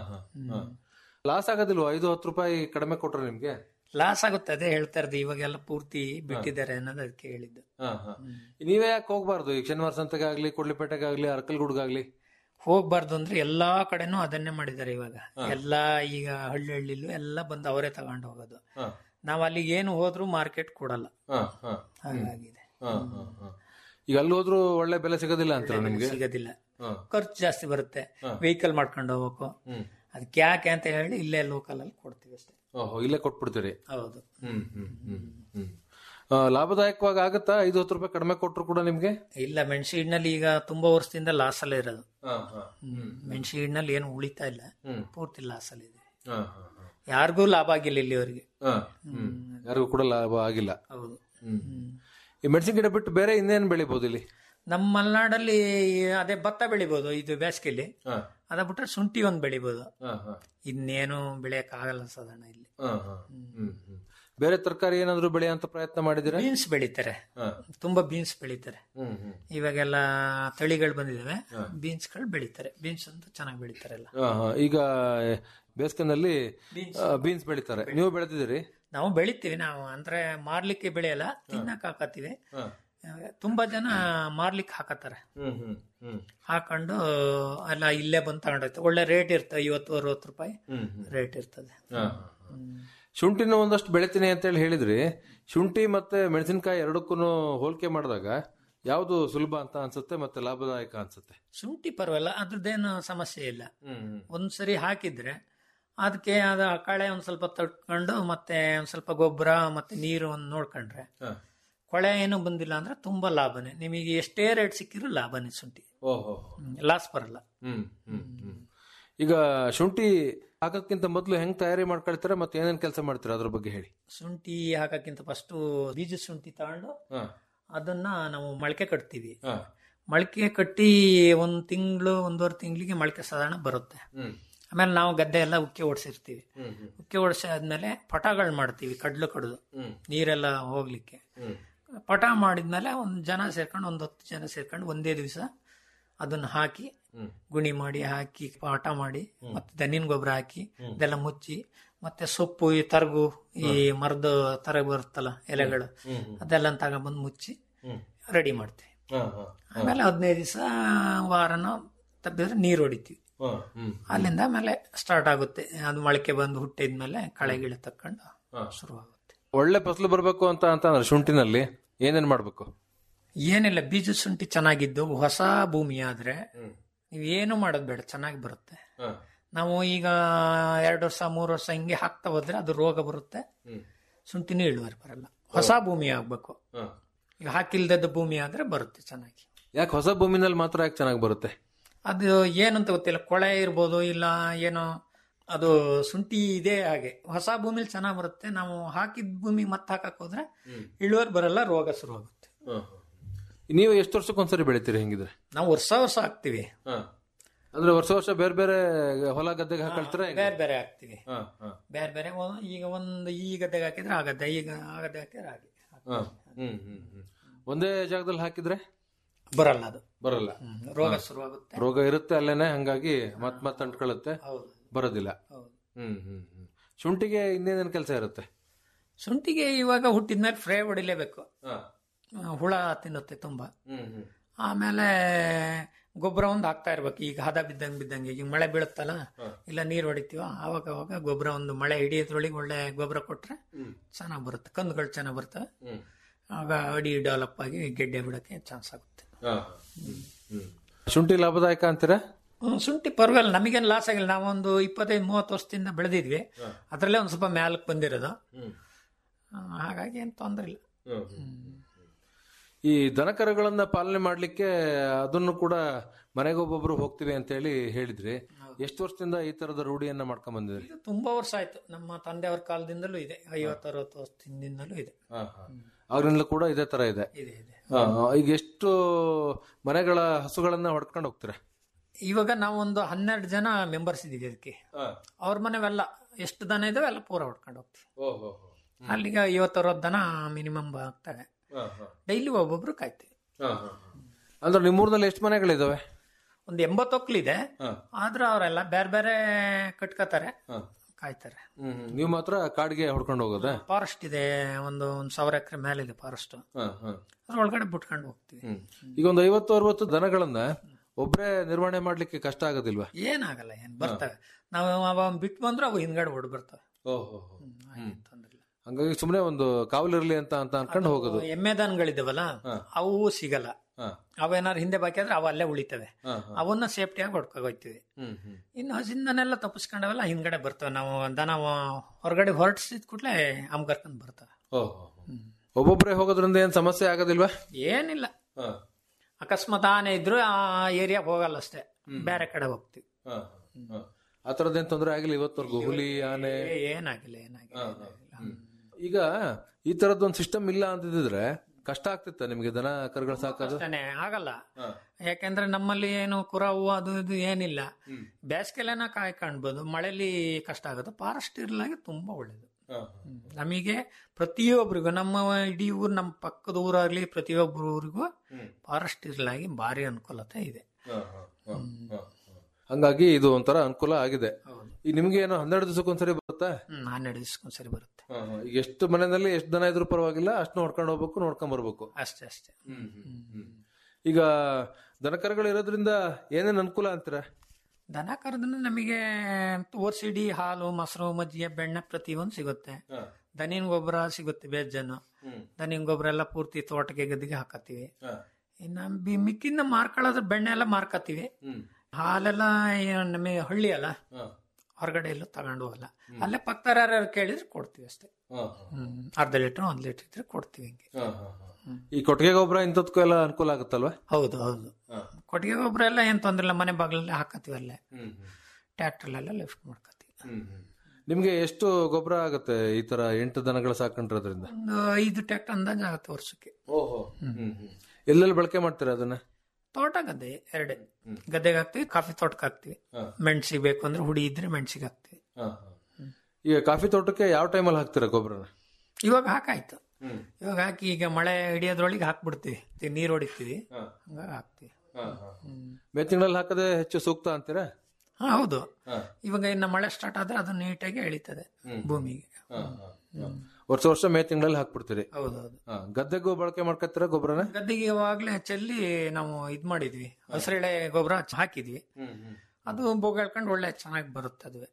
ಲಾಸ್ ಆಗೋದಿಲ್ವಾ ಐದು ಹತ್ತು ರೂಪಾಯಿ ಕಡಿಮೆ ಕೊಟ್ರೆ ನಿಮ್ಗೆ ಲಾಸ್ ಆಗುತ್ತೆ ಅದೇ ಹೇಳ್ತಾ ಇರೋದು ಇವಾಗೆಲ್ಲ ಪೂರ್ತಿ ಬಿಟ್ಟಿದ್ದಾರೆ ಅನ್ನೋದು ಅದಕ್ಕೆ ಹೇಳಿದ್ದು ಹ, ಹ. ನೀವೇ ಯಾಕೆ ಹೋಗ್ಬಾರ್ದು ಈಗ ಶನಿವಾರ ಸಂತೆಗಾಗ್ಲಿ ಕೊಡ್ಲಿಪೇಟೆಗಾಗ್ಲಿ ಅರ್ಕಲ್ಗುಡ್ಗಾಗ್ಲಿ ಹೋಗ್ಬಾರ್ದು ಅಂದ್ರೆ ಎಲ್ಲಾ ಕಡೆನೂ ಅದನ್ನೇ ಮಾಡಿದ್ದಾರೆ ಇವಾಗ ಎಲ್ಲಾ ಈಗ ಹಳ್ಳಿ ಹಳ್ಳಿಲೂ ಎಲ್ಲ ಬಂದು ಅವರೇ ತಗೊಂಡು ಹೋಗೋದು ಹ. ನಾವ್ ಅಲ್ಲಿಗೆ ಏನು ಹೋದ್ರು ಮಾರ್ಕೆಟ್ ಕೊಡಲ್ಲ ಹ, ಹ. ಹಾಗಾಗಿದೆ ಹ, ಹ, ಹ. ಈಗ ಅಲ್ಲಿ ಹೋದ್ರು ಒಳ್ಳೆ ಬೆಲೆ ಸಿಗೋದಿಲ್ಲ ಅಂತೀರ ನಿಮ್ಗೆ ಸಿಗೋದಿಲ್ಲ ಹ. ಖರ್ಚು ಜಾಸ್ತಿ ಬರುತ್ತೆ ವೆಹಿಕಲ್ ಮಾಡ್ಕೊಂಡು ಹೋಗ್ಬೇಕು ಹ್ಮ್ ಅದಕ್ಕೆ ಯಾಕೆ ಅಂತ ಹೇಳಿ ಇಲ್ಲೇ ಲೋಕಲ್ ಅಲ್ಲಿ ಕೊಡ್ತೀವಿ ಅಷ್ಟೇ ಓಹೋ ಇಲ್ಲೇ ಕೊಟ್ಬಿಡ್ತೀರಿ ಹೌದು ಹ್ಮ್ ಹ್ಮ್ ಹ್ಮ್ ಹ್ಮ್ ಆ, ಲಾಭದಾಯಕವಾಗಿ ಆಗುತ್ತಾ ಐದು ಹತ್ತು ರೂಪಾಯಿ ಕಡಿಮೆ ಕೊಟ್ರು ಕೂಡ ನಿಮ್ಗೆ ಇಲ್ಲ ಮೆಣಸಿನಲ್ಲಿ ಈಗ ತುಂಬಾ ವರ್ಷದಿಂದ ಲಾಸ್ ಅಲ್ಲೇ ಇರೋದು ಹ, ಹ. ಮೆಣಸಿನಲ್ಲಿ ಏನು ಉಳಿತಾ ಇಲ್ಲ ಹ್ಮ್. ಪೂರ್ತಿ ಲಾಸ್ ಅಲ್ಲಿ ಇದೆ ಹ, ಹ, ಹ. ಯಾರಿಗೂ ಲಾಭ ಆಗಿಲ್ಲ ಇಲ್ಲಿವರೆಗೆ ಹ, ಹ್ಮ್. ಯಾರಿಗೂ ಕೂಡ ಲಾಭ ಆಗಿಲ್ಲ ಹೌದು ಹ್ಮ್ ಈ ಮೆಣಸಿನ ಗಿಡ ಬಿಟ್ಟು ಬೇರೆ ಇನ್ನೇನ್ ಬೆಳಿಬಹುದು ಇಲ್ಲಿ ನಮ್ಮ ಮಲೆನಾಡಲ್ಲಿ ಅದೇ ಭತ್ತ ಬೆಳಿಬೋದು ಇದು ಬೇಸಿಗೆಲಿ ಹ, ಅದ ಬಿಟ್ರೆ ಶುಂಠಿ ಒಂದು ಬೆಳಿಬೋದು ಹ, ಹ. ಇನ್ನೇನು ಬೆಳೆಯಕ್ ಆಗಲ್ಲ ಸಾಧಾರಣ ಇಲ್ಲಿ ಹ, ಹ. ಹ್ಮ್, ಹ್ಮ್. ಬೇರೆ ತರಕಾರಿ ಏನಾದ್ರು ಬೆಳೆಯಂತ ಪ್ರಯತ್ನ ಮಾಡಿದಿರಾ ಬೀನ್ಸ್ ಬೆಳಿತಾರೆ ಹ. ತುಂಬಾ ಬೀನ್ಸ್ ಬೆಳಿತಾರೆ ಹ್ಮ್ ಹ್ಮ್ ಇವಾಗೆಲ್ಲ ತಳಿಗಳು ಬಂದಿದಾವೆ ಬೀನ್ಸ್ಗಳು ಬೆಳಿತಾರೆ ಬೀನ್ಸ್ ಅಂತೂ ಚೆನ್ನಾಗಿ ಬೆಳಿತಾರೆ ಎಲ್ಲ ಹ, ಹ. ಈಗ ಬೇಸಿಗೆನಲ್ಲಿ ಬೀನ್ಸ್ ಬೆಳಿತಾರೆ ನೀವು ಬೆಳೆದಿದ್ದೀರಿ ನಾವು ಬೆಳಿತೀವಿ ನಾವು ಅಂದ್ರೆ ಮಾರ್ಲಿಕ್ಕೆ ಬೆಳೆಯಲ್ಲ ತಿನ್ನಕ್ ಹಾಕತ್ತೀವಿ ಹ. ತುಂಬಾ ಜನ ಮಾರ್ಲಿಕ್ಕೆ ಹಾಕತ್ತಾರೆ ಹ್ಮ್ ಹ್ಮ್ ಹ್ಮ್ ಹಾಕೊಂಡು ಎಲ್ಲ ಇಲ್ಲೇ ಬಂದು ತಗೊಂಡೋಗ್ತಾರೆ ಒಳ್ಳೆ ರೇಟ್ ಇರ್ತದೆ ಐವತ್ತು ಅರವತ್ತು ರೂಪಾಯಿ ಹ್ಮ್ ಹ್ಮ್ ರೇಟ್ ಇರ್ತದೆ ಹ, ಹ, ಹ. ಶುಂಠಿನ ಒಂದಷ್ಟು ಬೆಳಿತೀನಿ ಅಂತ ಹೇಳಿ ಹೇಳಿದ್ರಿ ಶುಂಠಿ ಮತ್ತೆ ಮೆಣಸಿನಕಾಯಿ ಎರಡಕ್ಕೂ ಹೋಲಿಕೆ ಮಾಡಿದಾಗ ಯಾವುದು ಸುಲಭ ಅಂತ ಅನ್ಸುತ್ತೆ ಮತ್ತೆ ಲಾಭದಾಯಕ ಅನ್ಸುತ್ತೆ ಶುಂಠಿ ಪರವಾಗಿಲ್ಲ ಅದ್ರದ್ದೇನು ಸಮಸ್ಯೆ ಇಲ್ಲ ಹ್ಮ್ ಹ್ಮ್ ಒಂದ್ಸರಿ ಹಾಕಿದ್ರೆ ಅದಕ್ಕೆ ಅದ ಕಳೆ ಒಂದ್ ಸ್ವಲ್ಪ ತಟ್ಕೊಂಡು ಮತ್ತೆ ಒಂದ್ ಸ್ವಲ್ಪ ಗೊಬ್ಬರ ಮತ್ತೆ ನೀರು ಒಂದು ನೋಡ್ಕೊಂಡ್ರೆ ಹ. ಕೊಳೆ ಏನು ಬಂದಿಲ್ಲ ಅಂದ್ರೆ ತುಂಬಾ ಲಾಭನೇ ನಿಮಗೆ ಎಷ್ಟೇ ರೇಟ್ ಸಿಕ್ಕಿದ್ರು ಲಾಭನೇ ಶುಂಠಿ ಓಹೋ ಲಾಸ್ ಬರಲ್ಲ ಹ್ಮ್ ಹ್ಮ್ ಹ್ಮ್ ಈಗ ಶುಂಠಿ ಹಾಕಕ್ಕಿಂತ ಮೊದಲು ಹೆಂಗ್ ತಯಾರಿ ಮಾಡ್ಕೊಳ್ತಾರೆ ಮತ್ತೆ ಏನೇನ್ ಕೆಲಸ ಮಾಡ್ತೀರಾ ಅದ್ರ ಬಗ್ಗೆ ಹೇಳಿ ಶುಂಠಿ ಹಾಕಕ್ಕಿಂತ ಫಸ್ಟ್ ಬೀಜ ಶುಂಠಿ ತಗೊಂಡು ಹ. ಅದನ್ನ ನಾವು ಮೊಳಕೆ ಕಟ್ತೀವಿ ಹ. ಮೊಳಕೆ ಕಟ್ಟಿ ಒಂದ್ ತಿಂಗಳು ಒಂದೂವರೆ ತಿಂಗಳಿಗೆ ಮೊಳಕೆ ಸಾಧಾರಣ ಬರುತ್ತೆ ಹ್ಮ್ ಆಮೇಲೆ ನಾವು ಗದ್ದೆ ಎಲ್ಲ ಉಕ್ಕಿ ಓಡಿಸಿರ್ತೀವಿ ಉಕ್ಕಿ ಓಡಿಸಿ ಆದ್ಮೇಲೆ ಪಟಗಳು ಮಾಡ್ತೀವಿ ಕಡ್ಲು ಕಡ್ದು ನೀರೆಲ್ಲ ಹೋಗ್ಲಿಕ್ಕೆ ಪಟ ಮಾಡಿದ್ಮೇಲೆ ಒಂದು ಜನ ಸೇರ್ಕೊಂಡು ಒಂದು ಹತ್ತು ಜನ ಸೇರ್ಕೊಂಡು ಒಂದೇ ದಿವಸ ಅದನ್ನ ಹಾಕಿ ಗುಣಿ ಮಾಡಿ ಹಾಕಿ ಪಾಠ ಮಾಡಿ ಮತ್ತೆ ದನಿನ ಗೊಬ್ಬರ ಹಾಕಿ ಇದೆಲ್ಲ ಮುಚ್ಚಿ ಮತ್ತೆ ಸೊಪ್ಪು ಈ ತರಗು ಈ ಮರದ ತರ ಬರುತ್ತಲ್ಲ ಎಲೆಗಳು ಅದೆಲ್ಲ ತಗೊಂಡ್ಬಂದು ಮುಚ್ಚಿ ರೆಡಿ ಮಾಡ್ತೀವಿ ಆಮೇಲೆ ಹದಿನೈದು ದಿವಸ ವಾರನ ತಪ್ಪಿದ್ರೆ ನೀರು ಹೊಡಿತೀವಿ ಅಲ್ಲಿಂದ ಆಮೇಲೆ ಸ್ಟಾರ್ಟ್ ಆಗುತ್ತೆ ಅದು ಮೊಳಕೆ ಬಂದು ಹುಟ್ಟಿದ್ಮೇಲೆ ಕಳೆ ಗಿಳೆ ತಕ್ಕೊಂಡು ಶುರುವಾಗುತ್ತೆ ಒಳ್ಳೆ ಫಸಲು ಬರಬೇಕು ಅಂತ ಅಂತಂದ್ರೆ ಶುಂಠಿನಲ್ಲಿ ಏನೇನ್ ಮಾಡ್ಬೇಕು ಏನಿಲ್ಲ ಬೀಜ ಶುಂಠಿ ಚೆನ್ನಾಗಿದ್ದು ಹೊಸ ಭೂಮಿ ಆದ್ರೆ ನೀವೇನು ಮಾಡೋದು ಬೇಡ ಚೆನ್ನಾಗಿ ಬರುತ್ತೆ ನಾವು ಈಗ ಎರಡು ವರ್ಷ ಮೂರು ವರ್ಷ ಹಿಂಗೆ ಹಾಕ್ತಾ ಹೋದ್ರೆ ಅದು ರೋಗ ಬರುತ್ತೆ ಶುಂಠಿನೂ ಇಳುವರಿ ಬರಲ್ಲ ಹೊಸ ಭೂಮಿ ಆಗ್ಬೇಕು ಈಗ ಹಾಕಿಲ್ದದ ಭೂಮಿ ಆದ್ರೆ ಬರುತ್ತೆ ಚೆನ್ನಾಗಿ ಯಾಕೆ ಹೊಸ ಭೂಮಿನಲ್ಲಿ ಮಾತ್ರ ಯಾಕೆ ಚೆನ್ನಾಗಿ ಬರುತ್ತೆ ಅದು ಏನಂತ ಗೊತ್ತಿಲ್ಲ ಕೊಳೆ ಇರ್ಬೋದು ಇಲ್ಲ ಏನೋ ಅದು ಶುಂಠಿ ಇದೆ ಹಾಗೆ ಹೊಸ ಭೂಮಿಲಿ ಚೆನ್ನಾಗಿ ಬರುತ್ತೆ ನಾವು ಹಾಕಿದ ಭೂಮಿ ಮತ್ತೆ ಹಾಕಕ್ ಹೋದ್ರೆ ಇಳುವರಿ ಬರಲ್ಲ ರೋಗ ಶುರು ಆಗುತ್ತೆ ನೀವು ಎಷ್ಟು ವರ್ಷಕ್ಕೊಂದ್ಸರಿ ಬೆಳಿತೀರಿ ಹೆಂಗಿದ್ರೆ ನಾವು ವರ್ಷ ವರ್ಷ ಹಾಕ್ತಿವಿ ಅಂದ್ರೆ ವರ್ಷ ವರ್ಷ ಬೇರೆ ಬೇರೆ ಹೊಲ ಗದ್ದೆಗೆ ಹಾಕೊಳ್ತೀರಾ ಹೆಂಗೆ? ಬೇರೆ ಬೇರೆ ಹಾಕ್ತಿವಿ ಹಾ, ಹಾ, ಬೇರೆ ಬೇರೆ ಒ- ಈಗ ಒಂದು ಈ ಗದ್ದೆಗೆ ಹಾಕಿದ್ರೆ ಆ ಗದ್ದೆ ಈಗ ಆ ಗದ್ದೆ ಹಾಕಿದ್ರೆ ಹಾಗೆ ಹಾ. ಹ್ಮ್ ಹ್ಮ್ ಹ್ಮ್ ಒಂದೇ ಜಾಗದಲ್ಲಿ ಹಾಕಿದ್ರೆ ಬರಲ್ಲ ಅದು ಬರಲ್ಲ ಹ್ಮ್. ರೋಗ ಶುರುವಾಗುತ್ತೆ ರೋಗ ಇರುತ್ತೆ ಅಲ್ಲೇನೆ ಹಂಗಾಗಿ ಮತ್ ಮತ್ ಅಂಟ್ಕೊಳ್ಳುತ್ತೆ ಹೌದು ಬರೋದಿಲ್ಲ ಹೌದು ಹ್ಮ್ ಹ್ಮ್ ಹ್ಮ್ ಶುಂಠಿಗೆ ಇನ್ನೇನೇನ್ ಕೆಲಸ ಇರುತ್ತೆ ಶುಂಠಿಗೆ ಇವಾಗ ಹುಟ್ಟಿದ್ಮೇಲೆ ಫ್ರೈ ಹೊಡಿಲೇಬೇಕು ಹಾ. ಆ, ಹುಳ ತಿನ್ನುತ್ತೆ ತುಂಬಾ ಹ್ಮ್ ಹ್ಮ್ ಆಮೇಲೆ ಗೊಬ್ಬರ ಒಂದು ಹಾಕ್ತಾ ಇರ್ಬೇಕು ಈಗ ಹದ ಬಿದ್ದಂಗೆ ಬಿದ್ದಂಗೆ ಈಗ ಮಳೆ ಬೀಳುತ್ತಲ್ಲ ಇಲ್ಲ ನೀರು ಹೊಡಿತೀವ ಆವಾಗ ಅವಾಗ ಗೊಬ್ಬರ ಒಂದು ಮಳೆ ಹಿಡಿಯೋದ್ರೊಳಗೆ ಒಳ್ಳೆ ಗೊಬ್ಬರ ಕೊಟ್ರೆ ಚೆನ್ನಾಗಿ ಬರುತ್ತೆ ಕಂದುಗಳು ಚೆನ್ನಾಗಿ ಬರ್ತವೆ ಹ್ಮ್ ಆಗ ಅಡಿ ಡೆವಲಪ್ ಆಗಿ ಗೆಡ್ಡೆ ಬಿಡಕ್ಕೆ ಚಾನ್ಸ್ ಆಗುತ್ತೆ ಹಾ. ಹ್ಮ್. ಹ್ಮ್. ಶುಂಠಿ ಲಾಭದಾಯಕ ಅಂತೀರಾ ಹ್ಮ್, ಶುಂಠಿ ಪರವಾಗಿಲ್ಲ ನಮಗೇನು ಲಾಸ್ ಆಗಿಲ್ಲ ನಾವೊಂದು ಇಪ್ಪತ್ತೈದು ಮೂವತ್ತು ವರ್ಷದಿಂದ ಬೆಳೆದಿದ್ವಿ ಅದರಲ್ಲೇ ಒಂದು ಸ್ವಲ್ಪ ಮ್ಯಾಲಕ್ಕೆ ಬಂದಿರೋದು ಹ್ಮ್. ಆ, ಹಾಗಾಗಿ ಏನು ತೊಂದರೆ ಇಲ್ಲ ಈ ದನಕರಗಳನ್ನ ಪಾಲನೆ ಮಾಡ್ಲಿಕ್ಕೆ ಅದನ್ನು ಕೂಡ ಮನೆಗೊಬ್ಬೊಬ್ರು ಹೋಗ್ತೀವಿ ಅಂತ ಹೇಳಿ ಹೇಳಿದ್ರಿ ಎಷ್ಟು ವರ್ಷದಿಂದ ಈ ತರದ ರೂಢಿಯನ್ನ ಮಾಡ್ಕೊಂಡ್ ಬಂದಿದ್ರಿ ಇದು ತುಂಬಾ ವರ್ಷ ಆಯ್ತು ನಮ್ಮ ತಂದೆಯವ್ರ ಕಾಲದಿಂದಲೂ ಇದೆ ಐವತ್ತು ಅರವತ್ತು ವರ್ಷದಿಂದಲೂ ಇದೆ ಆಗ್ಲಿಂದಲೂ ಕೂಡ ಇದೇ ತರ ಇದೆ ಇದೆ ಇದೆ ಹಾ, ಈಗ ಎಷ್ಟು ಮನೆಗಳ ಹಸುಗಳನ್ನ ಹೊಡ್ಕೊಂಡು ಹೋಗ್ತೀರಾ ಇವಾಗ ನಾವೊಂದು ಹನ್ನೆರಡು ಜನ ಮೆಂಬರ್ಸ್ ಇದೀವಿ ಅದಕ್ಕೆ ಅವ್ರ ಮನೆವೆಲ್ಲ ಎಷ್ಟು ದನ ಇದಾವೆ ಎಲ್ಲ ಪೂರ ಹೊಡ್ಕೊಂಡು ಹೋಗ್ತೀವಿ ಅಲ್ಲಿಗೆ ಐವತ್ತು ಅರವತ್ತು ದನ ಮಿನಿಮಮ್ ಆಗ್ತವೆ ಡೈಲಿ ಒಬ್ಬೊಬ್ರು ಕಾಯ್ತೀವಿ ಅಂದ್ರೆ ನಿಮ್ಮೂರ್ನಲ್ಲಿ ಎಷ್ಟು ಮನೆಗಳಿದಾವೆ ಒಂದು ಎಂಬತ್ತು ಒಕ್ಲಿದೆ ಆದ್ರೆ ಅವರೆಲ್ಲ ಬೇರೆ ಬೇರೆ ಕಟ್ಕೋತಾರೆ ಕಾಯ್ತಾರೆ ಹ್ಮ್ ನೀವು ಮಾತ್ರ ಕಾಡಿಗೆ ಹೊಡ್ಕೊಂಡು ಹೋಗೋದಾ ಫಾರೆಸ್ಟ್ ಇದೆ ಒಂದು ಒಂದು ಸಾವಿರ ಎಕರೆ ಮೇಲಿದೆ ಫಾರೆಸ್ಟ್ ಅದ್ರೊಳಗಡೆ ಬಿಟ್ಕೊಂಡು ಹೋಗ್ತೀವಿ ಹ್ಮ್. ಈಗ ಒಂದು ಐವತ್ತು ಅರವತ್ತು ದನಗಳನ್ನ ಒಬ್ರೇ ನಿರ್ವಹಣೆ ಮಾಡ್ಲಿಕ್ಕೆ ಕಷ್ಟ ಆಗೋದಿಲ್ವಾ ಏನಾಗಲ್ಲ ಏನ್ ಬರ್ತವೆ ನಾವು ಅವ ಬಿಟ್ಟು ಬಂದ್ರೆ ಅವು ಹಿಂದ್ಗಡೆ ಹೊಡ್ ಬರ್ತವೆ ಓಹೋ ಹಾಗೇನ್ ತೊಂದ್ರೆ ಇಲ್ಲ ಹಂಗಾಗಿ ಸುಮ್ನೆ ಒಂದು ಕಾವಲಿರ್ಲಿ ಅಂತ ಅಂತ ಅನ್ಕೊಂಡು ಹೋಗೋದು ಎಮ್ಮೆ ದನಗಳಿದಾವಲ್ಲ ಅವು ಸಿಗಲ್ಲ ಹಾ. ಅವೇನಾದ್ರು ಹಿಂದೆ ಬಾಕಿ ಆದ್ರೆ ಅವು ಅಲ್ಲೇ ಉಳಿತವೆ ಹಾ, ಅವನ್ನ ಸೇಫ್ಟಿಯಾಗಿ ಹೊಡ್ಕೋಗ್ತೀವಿ ಹ್ಮ್ ಹ್ಮ್ ಇನ್ನು ಹಸಿಂದನೆಲ್ಲ ತಪ್ಪಿಸ್ಕೊಂಡವೆಲ್ಲ ಹಿಂದ್ಗಡೆ ಬರ್ತವೆ ನಾವು ದನ ವ- ಹೊರಗಡೆ ಹೊರಟಿಸಿದ ಕೂಡಲೇ ಅಮ್ಗರ್ಕೊಂಡ್ ಬರ್ತವೆ ಓಹೋ ಒಬ್ಬೊಬ್ರೆ ಹೋಗೋದ್ರಿಂದ ಏನ್ ಸಮಸ್ಯೆ ಆಗೋದಿಲ್ವಾ ಏನಿಲ್ಲ ಅಕಸ್ಮಾತ್ ಆನೆ ಇದ್ರು ಆ ಏರಿಯಾಗೆ ಹೋಗಲ್ಲ ಅಷ್ಟೇ ಬೇರೆ ಕಡೆ ಹೋಗ್ತೀವಿ ಆ ತರದ್ದೇನ್ ತೊಂದರೆ ಆಗಿಲ್ಲ ಇವತ್ತವರೆಗೂ ಹುಲಿ ಆನೆ ಏ- ಏನಾಗಿಲ್ಲ ಏನಾಗಿಲ್ಲ ಏನಾಗಿಲ್ಲ. ಈಗ ಈ ತರದ್ದೊಂದು ಸಿಸ್ಟಮ್ ಇಲ್ಲ ಅಂತಿದ್ರೆ ಕಷ್ಟ ಆಗ್ತಿತ್ತ ನಿಮ್ಗೆ ದನ ಕರುಗಳು ಸಾಕೋದು ಅಷ್ಟೇನೆ ಆಗಲ್ಲ ಯಾಕೆಂದ್ರೆ ನಮ್ಮಲ್ಲಿ ಏನು ಕುರಾವು ಅದು ಇದು ಏನಿಲ್ಲ ಬೇಸಿಗೆಲೆನ ಕಾಯಿ ಕಾಣ್ಬೋದು ಮಳೆಲಿ ಕಷ್ಟ ಆಗೋದು ಫಾರೆಸ್ಟ್ ಇರ್ಲಾಗಿ ತುಂಬಾ ಒಳ್ಳೇದು ಹ್ಮ್. ನಮಗೆ ಪ್ರತಿಯೊಬ್ಬರಿಗೂ ನಮ್ಮ ಇಡೀ ಊರು ನಮ್ಮ ಪಕ್ಕದ ಊರಾಗ್ಲಿ ಪ್ರತಿಯೊಬ್ಬರ ಊರಿಗೂ ಫಾರೆಸ್ಟ್ ಇರ್ಲಾಗಿ ಭಾರಿ ಅನುಕೂಲತೆ ಇದೆ ಹಂಗಾಗಿ ಇದು ಒಂಥರ ಅನುಕೂಲ ಆಗಿದೆ ಹೌದು ಈಗ ನಿಮ್ಗೆ ಏನು ಹನ್ನೆರಡು ದಿವಸಕ್ಕೊಂದ್ಸರಿ ಬರುತ್ತಾ ಹ್ಮ್ ಹನ್ನೆರಡು ದಿವಸಕ್ಕೊಂದ್ಸರಿ ಬರುತ್ತೆ ಈಗ ಎಷ್ಟು ಮನೆಯಲ್ಲಿ ಎಷ್ಟು ದನ ಇದ್ರೂ ಪರವಾಗಿಲ್ಲ ಅಷ್ಟು ನೋಡ್ಕೊಂಡು ಹೋಗ್ಬೇಕು ನೋಡ್ಕೊಂಡ್ ಬರ್ಬೇಕು ಅಷ್ಟೇ ಅಷ್ಟೇ ಈಗ ದನಕರುಗಳು ಇರೋದ್ರಿಂದ ಏನೇನ್ ಅನುಕೂಲ ಅಂತೀರ ದನ ಕರೆದ್ರೆ ನಮಗೆ ಓರ್ಸಿಡಿ ಹಾಲು ಮೊಸರು ಮಜ್ಜಿಗೆ ಬೆಣ್ಣೆ ಪ್ರತಿಯೊಂದು ಸಿಗುತ್ತೆ ದನಿನ ಗೊಬ್ಬರ ಸಿಗುತ್ತೆ ಬೇಜನ್ನು ದನಿನ ಗೊಬ್ಬರ ಎಲ್ಲ ಪೂರ್ತಿ ತೋಟಕ್ಕೆ ಗದ್ದಿಗೆ ಹಾಕತ್ತೀವಿ ಇನ್ನು ಬಿ- ಮಿಕ್ಕಿಂದ ಮಾರ್ಕೊಳ್ಳೋದ್ರ ಬೆಣ್ಣೆ ಎಲ್ಲ ಮಾರ್ಕತ್ತೀವಿ ಹಾಲೆಲ್ಲ ಏನು ನಮಗೆ ಹಳ್ಳಿ ಅಲ್ಲ ಹೊರಗಡೆ ಎಲ್ಲೂ ತಗೊಂಡು ಹೋಗಲ್ಲ ಅಲ್ಲೇ ಪಕ್ಕದ ಯಾರು ಕೇಳಿದ್ರೆ ಕೊಡ್ತೀವಿ ಅಷ್ಟೇ ಹ್ಮ್ ಅರ್ಧ ಲೀಟರ್ ಒಂದ್ ಲೀಟರ್ ಇದ್ರೆ ಕೊಡ್ತೀವಿ ಹಿಂಗೆ ಈ ಕೊಟ್ಟಿಗೆ ಗೊಬ್ಬರ ಇಂಥದ್ಕೂ ಎಲ್ಲ ಅನುಕೂಲ ಆಗುತ್ತಲ್ವಾ ಹೌದು ಹೌದು ಕೊಟ್ಟಿಗೆ ಗೊಬ್ಬರ ಎಲ್ಲ ಏನ್ ತೊಂದ್ರೆ ಇಲ್ಲ ಮನೆ ಬಾಗಿಲಲ್ಲೇ ಹಾಕತ್ತೀವಿ ಅಲ್ಲೇ ಟ್ರ್ಯಾಕ್ಟರ್ಲೆಲ್ಲ ಲಿಫ್ಟ್ ಮಾಡ್ಕತ್ತೀವಿ ನಿಮ್ಗೆ ಎಷ್ಟು ಗೊಬ್ಬರ ಆಗುತ್ತೆ ಈ ತರ ಎಂಟು ದನಗಳು ಸಾಕೊಂಡಿರೋದ್ರಿಂದ ಒಂದು ಐದು ಟ್ರ್ಯಾಕ್ಟರ್ ಅಂದಾಜ್ ಆಗುತ್ತೆ ವರ್ಷಕ್ಕೆ ಓಹೋ ಎಲ್ಲೆಲ್ಲಿ ಬಳಕೆ ಮಾಡ್ತೀರಾ ಅದನ್ನ ತೋಟ ಗದ್ದೆ ಎರಡೇ ಗದ್ದೆಗೆ ಹಾಕ್ತಿವಿ ಕಾಫಿ ತೋಟಕ್ಕೆ ಹಾಕ್ತಿವಿ ಮೆಣಸಿಗೆ ಬೇಕು ಅಂದ್ರೆ ಹುಡಿ ಇದ್ರೆ ಮೆಣಸಿಗೆ ಹಾಕ್ತಿವಿ ಈಗ ಕಾಫಿ ತೋಟಕ್ಕೆ ಯಾವ ಟೈಮಲ್ಲಿ ಹಾಕ್ತೀರಾ ಗೊಬ್ಬರನ ಇವಾಗ ಹಾಕಾಯ್ತು ಇವಾಗ ಹಾಕಿ ಈಗ ಮಳೆ ಹಿಡಿಯೋದ್ರೊಳಗೆ ಹಾಕ್ಬಿಡ್ತೀವಿ ತಿ- ನೀರ್ ಹೊಡಿತೀವಿ ಹಂಗಾಗಿ ಹಾಕ್ತಿವಿ ಮೇ ತಿಂಗಳಲ್ಲಿ ಹಾಕದೆ ಹೆಚ್ಚು ಸೂಕ್ತ ಅಂತೀರಾ ಹಾ ಹೌದು ಇವಾಗ ಇನ್ನು ಮಳೆ ಸ್ಟಾರ್ಟ್ ಆದ್ರೆ ಅದು ನೀಟಾಗಿ ಎಳಿತದೆ ಭೂಮಿಗೆ ವರ್ಷ ವರ್ಷ ಮೇ ತಿಂಗಳಲ್ಲಿ ಹಾಕ್ಬಿಡ್ತೀರಿ ಹೌದೌದು ಹಾ, ಗದ್ದೆಗೂ ಬಳಕೆ ಮಾಡ್ಕೊತೀರಾ ಗೊಬ್ಬರನ ಗದ್ದೆಗೆ ಇವಾಗ್ಲೇ ಚೆಲ್ಲಿ ನಾವು ಇದ್ ಮಾಡಿದ್ವಿ ಹಸಿರೆಳೆ ಗೊಬ್ಬರ ಹಾಕಿದ್ವಿ ಅದು ಬೋಗಾಳ್ಕೊಂಡು ಒಳ್ಳೆ ಚೆನ್ನಾಗಿ ಬರುತ್ತೆ ಅದುವೆ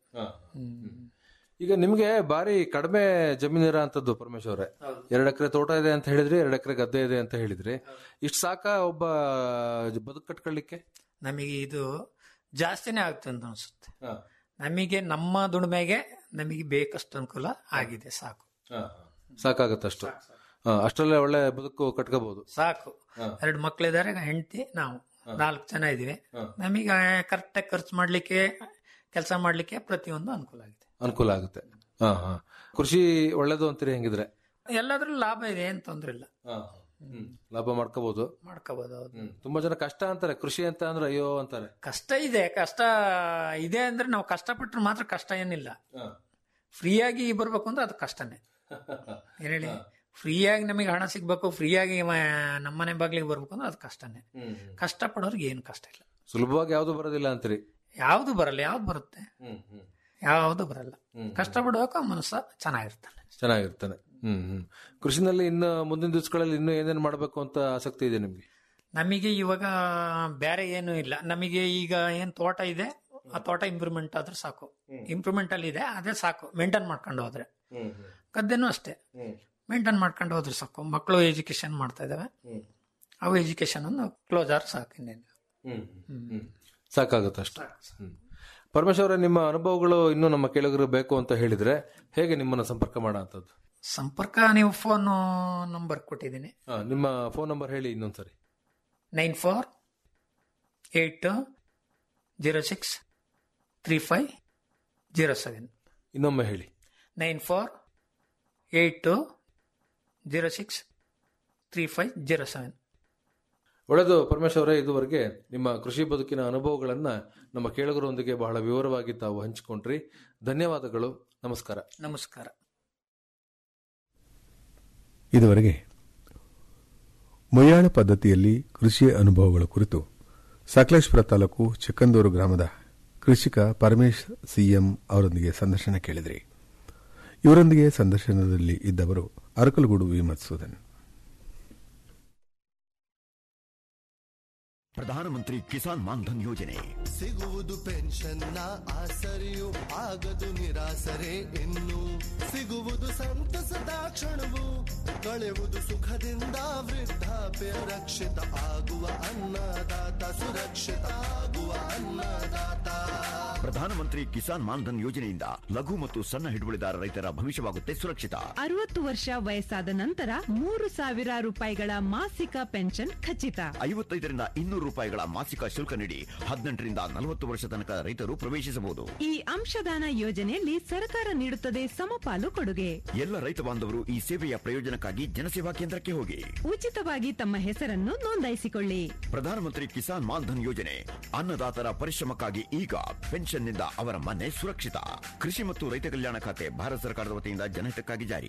ಈಗ ನಿಮ್ಗೆ ಬಾರಿ ಕಡಿಮೆ ಜಮೀನಿರ ಅಂತದ್ದು ಪರಮೇಶ್ ಅವರೇ ಎರಡ್ ಎಕರೆ ತೋಟ ಇದೆ ಅಂತ ಹೇಳಿದ್ರಿ ಎರಡ್ ಎಕರೆ ಗದ್ದೆ ಇದೆ ಅಂತ ಹೇಳಿದ್ರಿ ಇಷ್ಟು ಸಾಕ ಒಬ್ಬ ಬದುಕು ಕಟ್ಕೊಳ್ಳಿಕ್ಕೆ ನಮಗೆ ಇದು ಜಾಸ್ತಿನೇ ಆಗ್ತದೆ ಅಂತ ಅನ್ಸುತ್ತೆ ನಮಗೆ ನಮ್ಮ ದುಡಿಮೆಗೆ ನಮಗೆ ಬೇಕಷ್ಟು ಅನುಕೂಲ ಆಗಿದೆ ಸಾಕು ಸಾಕಾಗತ್ತಷ್ಟು ಹಾ, ಅಷ್ಟರಲ್ಲೇ ಒಳ್ಳೆ ಬದುಕು ಕಟ್ಕೋಬಹುದು ಸಾಕು ಎರಡು ಮಕ್ಳಿದ್ದಾರೆ ಹೆಂಡತಿ ನಾವು ನಾಲ್ಕು ಜನ ಇದೀವಿ ನಮಗೆ ಕರೆಕ್ಟಾಗಿ ಖರ್ಚು ಮಾಡ್ಲಿಕ್ಕೆ ಕೆಲಸ ಮಾಡ್ಲಿಕ್ಕೆ ಪ್ರತಿಯೊಂದು ಅನುಕೂಲ ಆಗಿದೆ ಅನುಕೂಲ ಆಗುತ್ತೆ ಹಾ ಹಾ ಕೃಷಿ ಒಳ್ಳೇದು ಅಂತೀರಿ ಹೆಂಗಿದ್ರೆ ಎಲ್ಲದ್ರಲ್ಲೂ ಲಾಭ ಇದೆ ಏನ್ ತೊಂದ್ರೆ ಇಲ್ಲ ಹ್ಮ್. ಲಾಭ ಮಾಡ್ಕೋಬಹುದು ಮಾಡ್ಕೋಬಹುದು ಹೌದು ಹ್ಮ್. ತುಂಬಾ ಜನ ಕಷ್ಟ ಅಂತಾರೆ ಕೃಷಿ ಅಂತ ಅಂದ್ರೆ ಅಯ್ಯೋ ಅಂತಾರೆ ಕಷ್ಟ ಇದೆ ಕಷ್ಟ ಇದೆ ಅಂದ್ರೆ ನಾವು ಕಷ್ಟಪಟ್ರೆ ಮಾತ್ರ ಕಷ್ಟ ಏನಿಲ್ಲ ಫ್ರೀಯಾಗಿ ಬರ್ಬೇಕು ಅಂದ್ರೆ ಅದು ಕಷ್ಟನೇ ಏನ್ ಹೇಳಿ ಫ್ರೀಯಾಗಿ ನಮಗೆ ಹಣ ಸಿಗ್ಬೇಕು ಫ್ರೀಯಾಗಿ ನಮ್ಮನೆ ಬಾಗ್ಲಿಗೆ ಬರ್ಬೇಕು ಅಂದ್ರೆ ಅದು ಕಷ್ಟನೇ ಕಷ್ಟಪಡೋರ್ಗೆ ಏನು ಕಷ್ಟ ಇಲ್ಲ ಸುಲಭವಾಗಿ ಯಾವ್ದು ಬರೋದಿಲ್ಲ ಅಂತೀರಿ ಯಾವ್ದು ಬರಲ್ಲ ಯಾವ್ದು ಬರುತ್ತೆ ಯಾವ್ದು ಬರಲ್ಲ ಕಷ್ಟಪಡುವಾಗ ಮನಸ್ಸು ಚೆನ್ನಾಗಿರ್ತಾನೆ ಚೆನ್ನಾಗಿರ್ತಾನೆ ಹ್ಮ್ ಹ್ಮ್ ಕೃಷಿನಲ್ಲಿ ಇನ್ನು ಮುಂದಿನ ದಿವಸಗಳಲ್ಲಿ ಇನ್ನೂ ಏನೇನ್ ಮಾಡ್ಬೇಕು ಅಂತ ಆಸಕ್ತಿ ಇದೆ ನಿಮ್ಗೆ ನಮಗೆ ಇವಾಗ ಬೇರೆ ಏನು ಇಲ್ಲ ನಮಗೆ ಈಗ ಏನ್ ತೋಟ ಇದೆ ಆ ತೋಟ ಇಂಪ್ರೂವ್ಮೆಂಟ್ ಆದ್ರೆ ಸಾಕು ಇಂಪ್ರೂವ್ಮೆಂಟ್ ಅಲ್ಲಿ ಇದೆ ಅದೇ ಸಾಕು ಮೇಂಟೈನ್ ಮಾಡ್ಕೊಂಡು ಹೋದ್ರೆ ಗದ್ದೆನೂ ಅಷ್ಟೇ ಮೇಂಟೈನ್ ಮಾಡ್ಕೊಂಡು ಹೋದ್ರೆ ಸಾಕು ಮಕ್ಕಳು ಎಜುಕೇಶನ್ ಮಾಡ್ತಾ ಇದಾವೆ ಅವು ಎಜುಕೇಶನ್ ಅನ್ನು ಕ್ಲೋಸ್ ಆದ್ರೆ ಸಾಕು ಇನ್ನೇನು ಸಾಕಾಗುತ್ತೆ ಅಷ್ಟು ಹ್ಮ್. ಪರಮೇಶ್ ಅವರೇ ನಿಮ್ಮ ಅನುಭವಗಳು ಇನ್ನೂ ನಮ್ಮ ಕೇಳುಗರು ಬೇಕು ಅಂತ ಹೇಳಿದ್ರೆ ಹೇಗೆ ನಿಮ್ಮನ್ನ ಸಂಪರ್ಕ ಮಾಡೋಂಥದ್ದು ಸಂಪರ್ಕ ನೀವು ಫೋನ್ ನಂಬರ್ ಕೊಟ್ಟಿದ್ದೀನಿ ಹಾ, ನಿಮ್ಮ ಫೋನ್ ನಂಬರ್ ಹೇಳಿ ಇನ್ನೊಂದ್ಸರಿ nine four eight two zero six three five zero seven ಇನ್ನೊಮ್ಮೆ ಹೇಳಿ nine four eight two zero six three five zero seven ಒಳ್ಳೆದು ಪರಮೇಶ್ ಅವರೇ ಇದುವರೆಗೆ ನಿಮ್ಮ ಕೃಷಿ ಬದುಕಿನ ಅನುಭವಗಳನ್ನ ನಮ್ಮ ಕೇಳುಗರೊಂದಿಗೆ ಬಹಳ ವಿವರವಾಗಿ ತಾವು ಹಂಚಿಕೊಂಡ್ರಿ ಧನ್ಯವಾದಗಳು ನಮಸ್ಕಾರ ನಮಸ್ಕಾರ ಇದುವರೆಗೆ ಮೊಯ್ಯಾಳ ಪದ್ಧತಿಯಲ್ಲಿ ಕೃಷಿಯ ಅನುಭವಗಳ ಕುರಿತು ಸಕಲೇಶ್ಪುರ ತಾಲೂಕು ಚಿಕ್ಕಂದೂರು ಗ್ರಾಮದ ಕೃಷಿಕ ಪರಮೇಶ್ ಸಿಎಂ ಅವರೊಂದಿಗೆ ಸಂದರ್ಶನ ಕೇಳಿದ್ರಿ ಇವರೊಂದಿಗೆ ಸಂದರ್ಶನದಲ್ಲಿ ಇದ್ದವರು ಅರಕಲಗೂಡು ವಿ ಮಧುಸೂದನ್ ಪ್ರಧಾನಮಂತ್ರಿ ಕಿಸಾನ್ ಮಾನ್ಧನ್ ಯೋಜನೆ ಸಿಗುವುದು ಪೆನ್ಷನ್ನ ಆಸರೆಯು ಆಗದು ನಿರಾಸರೆ ಇನ್ನು ಸಿಗುವುದು ಸಂತಸದ ಕ್ಷಣವು ಕಳೆಯುವುದು ಸುಖದಿಂದ ವೃದ್ಧಾಪ್ಯ ರಕ್ಷಿತ ಆಗುವ ಅನ್ನದಾತ ಸುರಕ್ಷಿತ ಆಗುವ ಅನ್ನದಾತ ಪ್ರಧಾನಮಂತ್ರಿ ಕಿಸಾನ್ ಮಾನ್ಧನ್ ಯೋಜನೆಯಿಂದ ಲಘು ಮತ್ತು ಸಣ್ಣ ಹಿಡುವಳಿದಾರ ರೈತರ ಭವಿಷ್ಯವಾಗುತ್ತೆ ಸುರಕ್ಷಿತ ಅರವತ್ತು ವರ್ಷ ವಯಸ್ಸಾದ ನಂತರ ಮೂರು ಸಾವಿರ ರೂಪಾಯಿಗಳ ಮಾಸಿಕ ಪೆನ್ಷನ್ ಖಚಿತ ಐವತ್ತೈದರಿಂದ ಇನ್ನೂರು ರೂಪಾಯಿಗಳ ಮಾಸಿಕ ಶುಲ್ಕ ನೀಡಿ ಹದಿನೆಂಟರಿಂದ ನಲವತ್ತು ವರ್ಷ ತನಕ ರೈತರು ಪ್ರವೇಶಿಸಬಹುದು ಈ ಅಂಶದಾನ ಯೋಜನೆಯಲ್ಲಿ ಸರ್ಕಾರ ನೀಡುತ್ತದೆ ಸಮಪಾಲು ಕೊಡುಗೆ ಎಲ್ಲ ರೈತ ಬಾಂಧವರು ಈ ಸೇವೆಯ ಪ್ರಯೋಜನಕ್ಕಾಗಿ ಜನಸೇವಾ ಕೇಂದ್ರಕ್ಕೆ ಹೋಗಿ ಉಚಿತವಾಗಿ ತಮ್ಮ ಹೆಸರನ್ನು ನೋಂದಾಯಿಸಿಕೊಳ್ಳಿ ಪ್ರಧಾನಮಂತ್ರಿ ಕಿಸಾನ್ ಮಾನ್ಧನ್ ಯೋಜನೆ ಅನ್ನದಾತರ ಪರಿಶ್ರಮಕ್ಕಾಗಿ ಈಗ ಪೆನ್ಷನ್ನಿಂದ ಅವರ ಮನೆ ಸುರಕ್ಷಿತ ಕೃಷಿ ಮತ್ತು ರೈತ ಕಲ್ಯಾಣ ಖಾತೆ ಭಾರತ ಸರ್ಕಾರದ ವತಿಯಿಂದ ಜನಹಿತಕ್ಕಾಗಿ ಜಾರಿ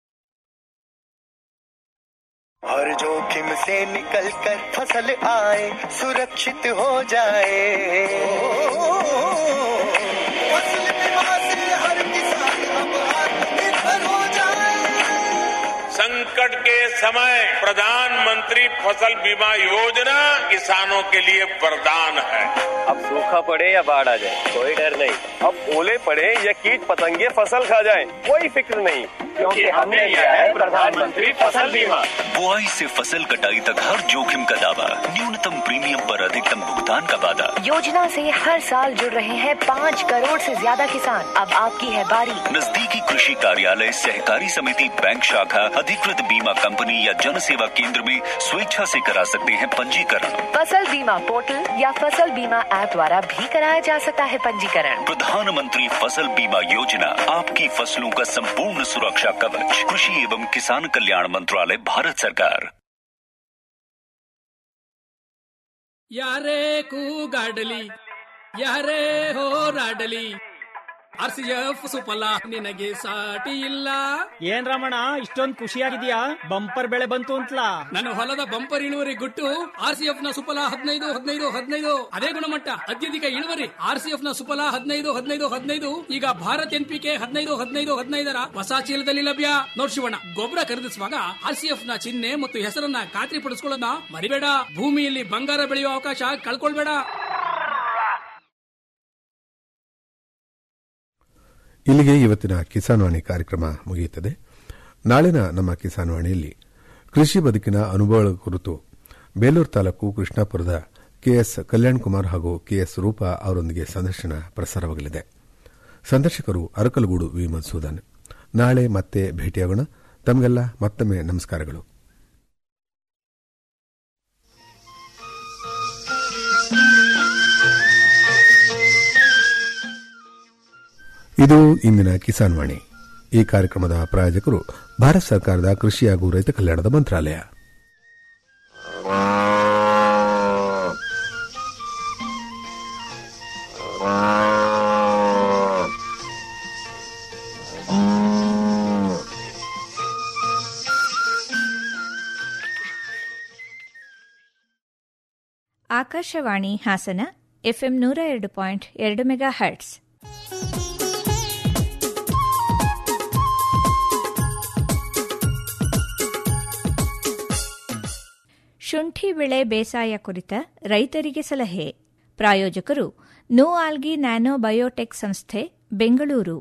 हर जोखिम से निकल कर फसल आए सुरक्षित हो जाए फसल बीमा से हर किसान अब आत्मनिर्भर हो जाए संकट के समय प्रधानमंत्री फसल बीमा योजना किसानों के लिए वरदान है अब सूखा पड़े या बाढ़ आ जाए कोई डर नहीं अब ओले पड़े या कीट पतंगे फसल खा जाए कोई फिक्र नहीं क्योंकि हमने लिया है प्रधानमंत्री फसल बीमा बुआई से फसल कटाई तक हर जोखिम का दावा न्यूनतम प्रीमियम पर अधिकतम भुगतान का वादा योजना से हर साल जुड़ रहे हैं पाँच करोड़ से ज्यादा किसान अब आपकी है बारी नजदीकी कृषि कार्यालय सहकारी समिति बैंक शाखा अधिकृत बीमा कंपनी या जन सेवा केंद्र में स्वेच्छा से करा सकते हैं पंजीकरण फसल बीमा पोर्टल या फसल बीमा ऐप द्वारा भी कराया जा सकता है पंजीकरण प्रधानमंत्री फसल बीमा योजना आपकी फसलों का संपूर्ण सुरक्षा कवच कृषि एवं किसान कल्याण मंत्रालय भारत सरकार ಯಾರೇ ಕೂಗಾಡಲಿ ಯಾರೇ ಹೋರಾಡಲಿ ಆರ್ ಸಿ ಎಫ್ ಸುಫಲ ನಿನಗೆ ಸಾಟಿ ಇಲ್ಲ ಏನ್ ರಮಣ ಇಷ್ಟೊಂದ್ ಖುಷಿಯಾಗಿದ್ಯಾ ಬಂಪರ್ ಬೆಳೆ ಬಂತು ಅಂತಲಾ ನನ್ನ ಹೊಲದ ಬಂಪರ್ ಇಳುವರಿ ಗುಟ್ಟು ಆರ್ ಸಿ ಎಫ್ ನ ಸುಫಲ ಹದಿನೈದು ಹದಿನೈದು ಹದಿನೈದು ಅದೇ ಗುಣಮಟ್ಟ ಅತ್ಯಧಿಕ ಇಳುವರಿ ಆರ್ ಸಿ ಎಫ್ ನ ಸುಫಲ ಹದಿನೈದು ಹದಿನೈದು ಹದಿನೈದು ಈಗ ಭಾರತ್ ಎನ್ ಪಿ ಕೆ ಹದಿನೈದು ಹದಿನೈದು ಹದಿನೈದರ ಹೊಸ ಚೀಲದಲ್ಲಿ ಲಭ್ಯ ನೋಡ್ ಶಿವಣ್ಣ ಗೊಬ್ಬರ ಖರೀದಿಸುವಾಗ ಆರ್ ಸಿ ಎಫ್ ನ ಚಿಹ್ನೆ ಮತ್ತು ಹೆಸರನ್ನ ಖಾತ್ರಿ ಪಡಿಸ್ಕೊಳ್ಳೋದನ್ನ ಮರಿಬೇಡ ಭೂಮಿಯಲ್ಲಿ ಬಂಗಾರ ಬೆಳೆಯುವ ಅವಕಾಶ ಕಳ್ಕೊಳ್ಬೇಡ ಇಲ್ಲಿಗೆ ಇವತ್ತಿನ ಕಿಸಾನ್ ವಾಣಿ ಕಾರ್ಯಕ್ರಮ ಮುಗಿಯುತ್ತದೆ ನಾಳಿನ ನಮ್ಮ ಕಿಸಾನ್ ವಾಣಿಯಲ್ಲಿ ಕೃಷಿ ಬದುಕಿನ ಅನುಭವಗಳ ಕುರಿತು ಬೇಲೂರು ತಾಲೂಕು ಕೃಷ್ಣಾಪುರದ ಕೆಎಸ್ ಕಲ್ಯಾಣ್ ಕುಮಾರ್ ಹಾಗೂ ಕೆಎಸ್ ರೂಪಾ ಅವರೊಂದಿಗೆ ಸಂದರ್ಶನ ಪ್ರಸಾರವಾಗಲಿದೆ ಸಂದರ್ಶಕರು ಅರಕಲಗೂಡು ವಿ ಮಧುಸೂದನ್ ನಾಳೆ ಮತ್ತೆ ಭೇಟಿಯಾಗೋಣ ತಮಗೆಲ್ಲ ಮತ್ತೊಮ್ಮೆ ನಮಸ್ಕಾರಗಳು ಇದು ಇಂದಿನ ಕಿಸಾನ್ ವಾಣಿ ಈ ಕಾರ್ಯಕ್ರಮದ ಪ್ರಾಯೋಜಕರು ಭಾರತ ಸರ್ಕಾರದ ಕೃಷಿ ಹಾಗೂ ರೈತ ಕಲ್ಯಾಣದ ಮಂತ್ರಾಲಯ ಆಕಾಶವಾಣಿ ಹಾಸನ ಎಫ್ಎಂ ನೂರ ಎರಡು ಪಾಯಿಂಟ್ ಎರಡು ಮೆಗಾ ಹರ್ಟ್ಸ್ ಶುಂಠಿ ಬೆಳೆ ಬೇಸಾಯ ಕುರಿತ ರೈತರಿಗೆ ಸಲಹೆ ಪ್ರಾಯೋಜಕರು ನೋ ಆಲ್ಗಿ ನ್ಯಾನೋ ಬಯೋಟೆಕ್ ಸಂಸ್ಥೆ ಬೆಂಗಳೂರು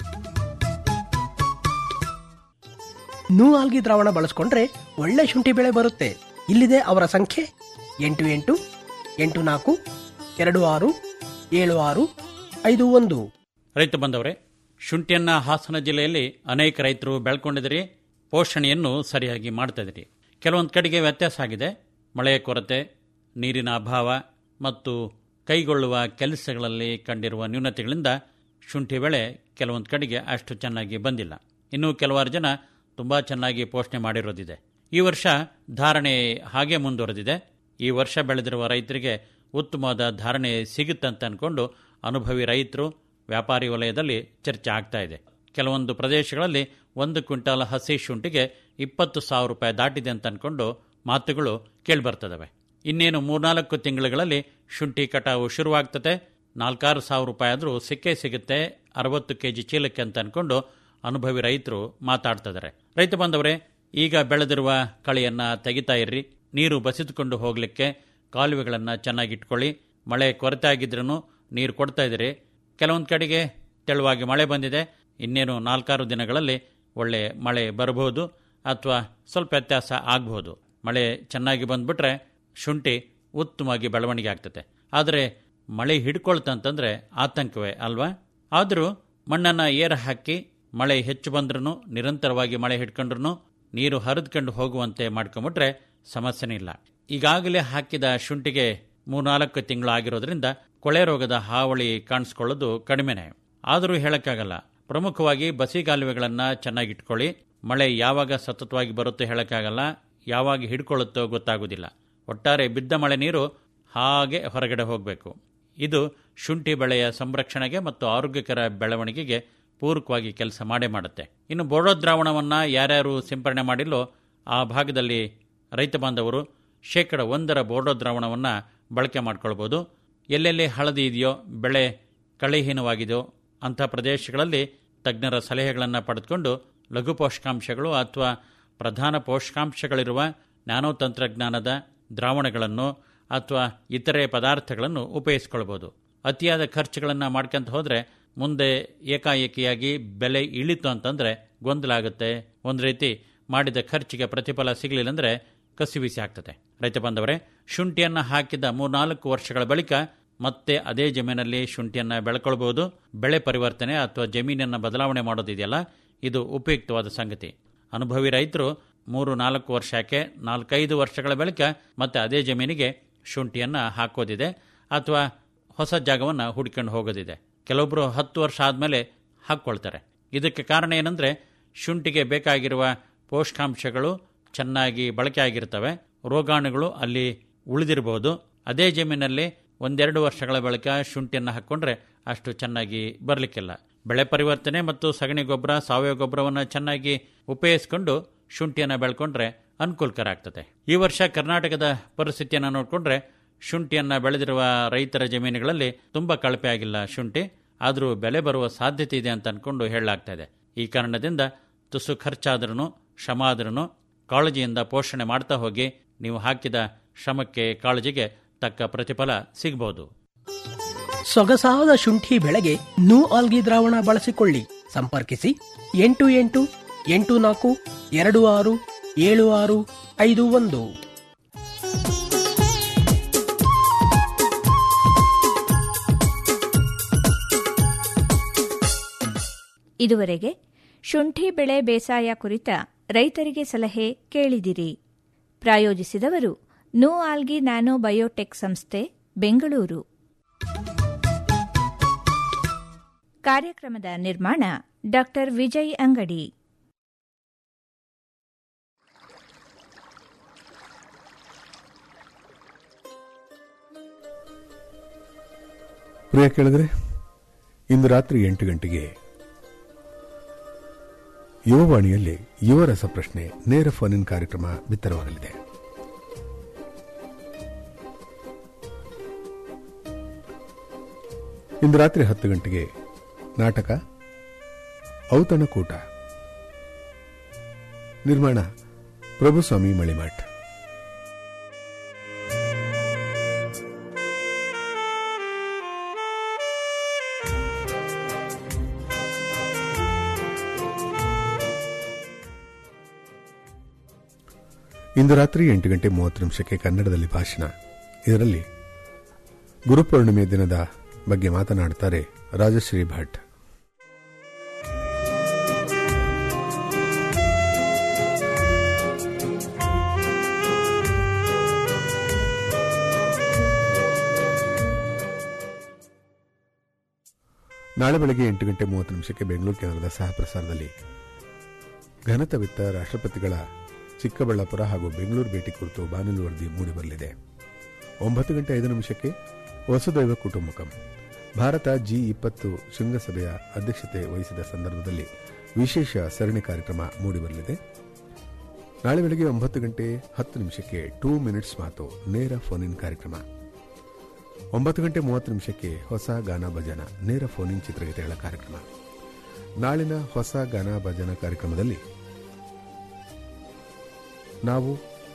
ನೂ ಆಲ್ಗಿ ದ್ರಾವಣ ಬಳಸ್ಕೊಂಡ್ರೆ ಒಳ್ಳೆ ಶುಂಠಿ ಬೆಳೆ ಬರುತ್ತೆ ಇಲ್ಲಿದೆ ಅವರ ಸಂಖ್ಯೆ ಎಂಟು ಎಂಟು ಎಂಟು ನಾಲ್ಕು ಎರಡು ಆರು ಏಳು ಆರು ಐದು ಒಂದು ರೈತ ಬಂದವರೇ ಶುಂಠಿಯನ್ನ ಹಾಸನ ಜಿಲ್ಲೆಯಲ್ಲಿ ಅನೇಕ ರೈತರು ಬೆಳ್ಕೊಂಡಿದ್ದೀರಿ ಪೋಷಣೆಯನ್ನು ಸರಿಯಾಗಿ ಮಾಡ್ತಾ ಇದ್ದೀರಿ ಕೆಲವೊಂದು ಕಡೆಗೆ ವ್ಯತ್ಯಾಸ ಆಗಿದೆ ಮಳೆಯ ಕೊರತೆ ನೀರಿನ ಅಭಾವ ಮತ್ತು ಕೈಗೊಳ್ಳುವ ಕೆಲಸಗಳಲ್ಲಿ ಕಂಡಿರುವ ನ್ಯೂನತೆಗಳಿಂದ ಶುಂಠಿ ಬೆಳೆ ಕೆಲವೊಂದು ಕಡೆಗೆ ಅಷ್ಟು ಚೆನ್ನಾಗಿ ಬಂದಿಲ್ಲ ಇನ್ನು ಕೆಲವಾರು ಜನ ತುಂಬ ಚೆನ್ನಾಗಿ ಪೋಷಣೆ ಮಾಡಿರೋದಿದೆ ಈ ವರ್ಷ ಧಾರಣೆ ಹಾಗೆ ಮುಂದುವರೆದಿದೆ ಈ ವರ್ಷ ಬೆಳೆದಿರುವ ರೈತರಿಗೆ ಉತ್ತಮವಾದ ಧಾರಣೆ ಸಿಗುತ್ತಂತ ಅಂದ್ಕೊಂಡು ಅನುಭವಿ ರೈತರು ವ್ಯಾಪಾರಿ ವಲಯದಲ್ಲಿ ಚರ್ಚೆ ಆಗ್ತಾ ಇದೆ ಕೆಲವೊಂದು ಪ್ರದೇಶಗಳಲ್ಲಿ ಒಂದು ಕ್ವಿಂಟಾಲ್ ಹಸಿ ಶುಂಠಿಗೆ ಇಪ್ಪತ್ತು ಸಾವಿರ ರೂಪಾಯಿ ದಾಟಿದೆ ಅಂತ ಅಂದ್ಕೊಂಡು ಮಾತುಗಳು ಕೇಳಿಬರ್ತದವೆ ಇನ್ನೇನು ಮೂರ್ನಾಲ್ಕು ತಿಂಗಳುಗಳಲ್ಲಿ ಶುಂಠಿ ಕಟಾವು ಶುರುವಾಗ್ತದೆ ನಾಲ್ಕಾರು ಸಾವಿರ ರೂಪಾಯಿ ಆದರೂ ಸಿಕ್ಕೇ ಸಿಗುತ್ತೆ ಅರವತ್ತು ಕೆ ಜಿ ಚೀಲಕ್ಕೆ ಅಂತ ಅಂದ್ಕೊಂಡು ಅನುಭವಿ ರೈತರು ಮಾತಾಡ್ತಿದ್ದಾರೆ ರೈತ ಬಂದವರೇ ಈಗ ಬೆಳೆದಿರುವ ಕಳೆಯನ್ನು ತೆಗಿತಾ ಇರ್ರಿ ನೀರು ಬಸಿದುಕೊಂಡು ಹೋಗಲಿಕ್ಕೆ ಕಾಲುವೆಗಳನ್ನು ಚೆನ್ನಾಗಿಟ್ಕೊಳ್ಳಿ ಮಳೆ ಕೊರತೆ ಆಗಿದ್ರೂ ನೀರು ಕೊಡ್ತಾ ಇದ್ದೀರಿ ಕೆಲವೊಂದು ಕಡೆಗೆ ತೆಳುವಾಗಿ ಮಳೆ ಬಂದಿದೆ ಇನ್ನೇನು ನಾಲ್ಕಾರು ದಿನಗಳಲ್ಲಿ ಒಳ್ಳೆ ಮಳೆ ಬರಬಹುದು ಅಥವಾ ಸ್ವಲ್ಪ ವ್ಯತ್ಯಾಸ ಆಗಬಹುದು ಮಳೆ ಚೆನ್ನಾಗಿ ಬಂದ್ಬಿಟ್ರೆ ಶುಂಠಿ ಉತ್ತಮವಾಗಿ ಬೆಳವಣಿಗೆ ಆಗ್ತದೆ ಆದರೆ ಮಳೆ ಹಿಡ್ಕೊಳ್ತಂತಂದ್ರೆ ಆತಂಕವೇ ಅಲ್ವಾ ಆದರೂ ಮಣ್ಣನ್ನು ಏರ ಹಾಕಿ ಮಳೆ ಹೆಚ್ಚು ಬಂದ್ರೂ ನಿರಂತರವಾಗಿ ಮಳೆ ಹಿಡ್ಕೊಂಡ್ರು ನೀರು ಹರಿದ್ಕೊಂಡು ಹೋಗುವಂತೆ ಮಾಡ್ಕೊಂಬಿಟ್ರೆ ಸಮಸ್ಯೆನೇ ಇಲ್ಲ ಈಗಾಗಲೇ ಹಾಕಿದ ಶುಂಠಿಗೆ ಮೂರ್ನಾಲ್ಕು ತಿಂಗಳು ಆಗಿರೋದ್ರಿಂದ ಕೊಳೆ ರೋಗದ ಹಾವಳಿ ಕಾಣಿಸ್ಕೊಳ್ಳೋದು ಕಡಿಮೆನೆ ಆದರೂ ಹೇಳಕ್ಕಾಗಲ್ಲ ಪ್ರಮುಖವಾಗಿ ಬಸಿಗಾಲುವೆಗಳನ್ನು ಚೆನ್ನಾಗಿಟ್ಕೊಳ್ಳಿ ಮಳೆ ಯಾವಾಗ ಸತತವಾಗಿ ಬರುತ್ತೋ ಹೇಳಕ್ಕಾಗಲ್ಲ ಯಾವಾಗ ಹಿಡ್ಕೊಳ್ಳುತ್ತೋ ಗೊತ್ತಾಗೋದಿಲ್ಲ ಒಟ್ಟಾರೆ ಬಿದ್ದ ಮಳೆ ನೀರು ಹಾಗೆ ಹೊರಗಡೆ ಹೋಗಬೇಕು ಇದು ಶುಂಠಿ ಬೆಳೆಯ ಸಂರಕ್ಷಣೆಗೆ ಮತ್ತು ಆರೋಗ್ಯಕರ ಬೆಳವಣಿಗೆಗೆ ಪೂರಕವಾಗಿ ಕೆಲಸ ಮಾಡೇ ಮಾಡುತ್ತೆ ಇನ್ನು ಬೋಡೋ ದ್ರಾವಣವನ್ನು ಯಾರ್ಯಾರು ಸಿಂಪರಣೆ ಮಾಡಿಲ್ಲೋ ಆ ಭಾಗದಲ್ಲಿ ರೈತ ಬಾಂಧವರು ಶೇಕಡ ಒಂದರ ಬೋಡೋ ದ್ರಾವಣವನ್ನು ಬಳಕೆ ಮಾಡ್ಕೊಳ್ಬೋದು ಎಲ್ಲೆಲ್ಲಿ ಹಳದಿ ಇದೆಯೋ ಬೆಳೆ ಕಳೆಹೀನವಾಗಿದೆಯೋ ಅಂಥ ಪ್ರದೇಶಗಳಲ್ಲಿ ತಜ್ಞರ ಸಲಹೆಗಳನ್ನು ಪಡೆದುಕೊಂಡು ಲಘು ಪೋಷಕಾಂಶಗಳು ಅಥವಾ ಪ್ರಧಾನ ಪೋಷಕಾಂಶಗಳಿರುವ ನ್ಯಾನೋ ತಂತ್ರಜ್ಞಾನದ ದ್ರಾವಣಗಳನ್ನು ಅಥವಾ ಇತರೆ ಪದಾರ್ಥಗಳನ್ನು ಉಪಯೋಗಿಸ್ಕೊಳ್ಬೋದು ಅತಿಯಾದ ಖರ್ಚುಗಳನ್ನು ಮಾಡ್ಕೊಂತ ಹೋದರೆ ಮುಂದೆ ಏಕಾಏಕಿಯಾಗಿ ಬೆಲೆ ಇಳಿತು ಅಂತಂದರೆ ಗೊಂದಲ ಆಗುತ್ತೆ ಒಂದು ರೀತಿ ಮಾಡಿದ ಖರ್ಚಿಗೆ ಪ್ರತಿಫಲ ಸಿಗಲಿಲ್ಲ ಅಂದರೆ ಕಸಿವಿಸಿ ಆಗ್ತದೆ ರೈತ ಬಂದವರೇ ಶುಂಠಿಯನ್ನು ಹಾಕಿದ ಮೂರ್ನಾಲ್ಕು ವರ್ಷಗಳ ಬಳಿಕ ಮತ್ತೆ ಅದೇ ಜಮೀನಲ್ಲಿ ಶುಂಠಿಯನ್ನು ಬೆಳ್ಕೊಳ್ಬಹುದು ಬೆಳೆ ಪರಿವರ್ತನೆ ಅಥವಾ ಜಮೀನನ್ನು ಬದಲಾವಣೆ ಮಾಡೋದಿದೆಯಲ್ಲ ಇದು ಉಪಯುಕ್ತವಾದ ಸಂಗತಿ ಅನುಭವಿ ರೈತರು ಮೂರು ನಾಲ್ಕು ವರ್ಷಕ್ಕೆ ನಾಲ್ಕೈದು ವರ್ಷಗಳ ಬಳಿಕ ಮತ್ತೆ ಅದೇ ಜಮೀನಿಗೆ ಶುಂಠಿಯನ್ನು ಹಾಕೋದಿದೆ ಅಥವಾ ಹೊಸ ಜಾಗವನ್ನು ಹುಡ್ಕೊಂಡು ಹೋಗೋದಿದೆ ಕೆಲವೊಬ್ಬರು ಹತ್ತು ವರ್ಷ ಆದಮೇಲೆ ಹಾಕ್ಕೊಳ್ತಾರೆ ಇದಕ್ಕೆ ಕಾರಣ ಏನಂದರೆ ಶುಂಠಿಗೆ ಬೇಕಾಗಿರುವ ಪೋಷಕಾಂಶಗಳು ಚೆನ್ನಾಗಿ ಬಳಕೆ ಆಗಿರ್ತವೆ ರೋಗಾಣುಗಳು ಅಲ್ಲಿ ಉಳಿದಿರಬಹುದು ಅದೇ ಜಮೀನಲ್ಲಿ ಒಂದೆರಡು ವರ್ಷಗಳ ಬಳಿಕ ಶುಂಠಿಯನ್ನು ಹಾಕ್ಕೊಂಡ್ರೆ ಅಷ್ಟು ಚೆನ್ನಾಗಿ ಬರಲಿಕ್ಕಿಲ್ಲ ಬೆಳೆ ಪರಿವರ್ತನೆ ಮತ್ತು ಸಗಣಿ ಗೊಬ್ಬರ ಸಾವಯವ ಗೊಬ್ಬರವನ್ನು ಚೆನ್ನಾಗಿ ಉಪಯೋಗಿಸಿಕೊಂಡು ಶುಂಠಿಯನ್ನು ಬೆಳ್ಕೊಂಡ್ರೆ ಅನುಕೂಲಕರ ಆಗ್ತದೆ ಈ ವರ್ಷ ಕರ್ನಾಟಕದ ಪರಿಸ್ಥಿತಿಯನ್ನು ನೋಡಿಕೊಂಡ್ರೆ ಶುಂಠಿಯನ್ನು ಬೆಳೆದಿರುವ ರೈತರ ಜಮೀನುಗಳಲ್ಲಿ ತುಂಬ ಕಳಪೆ ಆಗಿಲ್ಲ ಶುಂಠಿ ಆದರೂ ಬೆಲೆ ಬರುವ ಸಾಧ್ಯತೆ ಇದೆ ಅಂತ ಅಂದ್ಕೊಂಡು ಹೇಳಲಾಗ್ತಾ ಇದೆ ಈ ಕಾರಣದಿಂದ ತುಸು ಖರ್ಚಾದ್ರೂ ಶ್ರಮ ಆದ್ರೂ ಕಾಳಜಿಯಿಂದ ಪೋಷಣೆ ಮಾಡ್ತಾ ಹೋಗಿ ನೀವು ಹಾಕಿದ ಶ್ರಮಕ್ಕೆ ಕಾಳಜಿಗೆ ತಕ್ಕ ಪ್ರತಿಫಲ ಸಿಗಬಹುದು ಸೊಗಸಾದ ಶುಂಠಿ ಬೆಳೆಗೆ ನೂ ಆಲ್ಗಿ ದ್ರಾವಣ ಬಳಸಿಕೊಳ್ಳಿ ಸಂಪರ್ಕಿಸಿ ಎಂಟು ಎಂಟು ಎಂಟು ನಾಲ್ಕು ಎರಡು ಆರು ಏಳು ಆರು ಐದು ಒಂದು ಇದುವರೆಗೆ ಶುಂಠಿ ಬೆಳೆ ಬೇಸಾಯ ಕುರಿತ ರೈತರಿಗೆ ಸಲಹೆ ಕೇಳಿದಿರಿ ಪ್ರಾಯೋಜಿಸಿದವರು ನೂ ಆಲ್ಗಿ ನ್ಯಾನೋ ಬಯೋಟೆಕ್ ಸಂಸ್ಥೆ ಬೆಂಗಳೂರು ಕಾರ್ಯಕ್ರಮದ ನಿರ್ಮಾಣ ಡಾ ವಿಜಯ್ ಅಂಗಡಿ ಪ್ರಿಯ ಕೇಳಿದ್ರೆ ಇಂದು ರಾತ್ರಿ ಎಂಟು ಗಂಟೆಗೆ ಯುವವಾಣಿಯಲ್ಲಿ ಯುವ ರಸಪ್ರಶ್ನೆ ನೇರ ಫೋನ್ ಇನ್ ಕಾರ್ಯಕ್ರಮ ಬಿತ್ತರವಾಗಲಿದೆ ಇಂದು ರಾತ್ರಿ ಹತ್ತು ಗಂಟೆಗೆ ನಾಟಕ ಔತಣಕೂಟ ನಿರ್ಮಾಣ ಪ್ರಭುಸ್ವಾಮಿ ಮಳಿಮಠ್ ಇಂದು ರಾತ್ರಿ ಎಂಟು ಗಂಟೆ ಮೂವತ್ತು ನಿಮಿಷಕ್ಕೆ ಕನ್ನಡದಲ್ಲಿ ಭಾಷಣ ಇದರಲ್ಲಿ ಗುರುಪೂರ್ಣಿಮೆ ದಿನದ ಬಗ್ಗೆ ಮಾತನಾಡುತ್ತಾರೆ ರಾಜಶ್ರೀ ಭಟ್ ನಾಳೆ ಬೆಳಗ್ಗೆ ಎಂಟು ಗಂಟೆ ಮೂವತ್ತು ನಿಮಿಷಕ್ಕೆ ಬೆಂಗಳೂರು ಕೇಂದ್ರದ ಸಹ ಪ್ರಸಾರದಲ್ಲಿ ಘನತವಿತ್ತ ರಾಷ್ಟ್ರಪತಿಗಳ ಚಿಕ್ಕಬಳ್ಳಾಪುರ ಹಾಗೂ ಬೆಂಗಳೂರು ಭೇಟಿ ಕುರಿತು ಬಾನುಲಿ ವರದಿ ಮೂಡಿಬರಲಿದೆ ಒಂಬತ್ತು ಗಂಟೆ ಐದು ನಿಮಿಷಕ್ಕೆ ವಸುದೈವ ಕುಟುಂಬಕಂ ಭಾರತ ಜಿ ಇಪ್ಪತ್ತು ಶೃಂಗಸಭೆಯ ಅಧ್ಯಕ್ಷತೆ ವಹಿಸಿದ ಸಂದರ್ಭದಲ್ಲಿ ವಿಶೇಷ ಸರಣಿ ಕಾರ್ಯಕ್ರಮ ಮೂಡಿಬರಲಿದೆ ನಾಳೆ ಬೆಳಗ್ಗೆ ಒಂಬತ್ತು ಗಂಟೆ ಹತ್ತು ನಿಮಿಷಕ್ಕೆ ಟೂ ಮಿನಿಟ್ಸ್ ಮಾತು ನೇರ ಫೋನ್ ಇನ್ ಕಾರ್ಯಕ್ರಮ ಒಂಬತ್ತು ಗಂಟೆ ಮೂವತ್ತು ನಿಮಿಷಕ್ಕೆ ಹೊಸ ಗಾನ ಭಜನ ನೇರ ಫೋನ್ ಇನ್ ಚಿತ್ರಗೀತೆಗಳ ಕಾರ್ಯಕ್ರಮ ನಾಳಿನ ಹೊಸ ಗಾನ ಭಜನ ಕಾರ್ಯಕ್ರಮದಲ್ಲಿ ನಾವು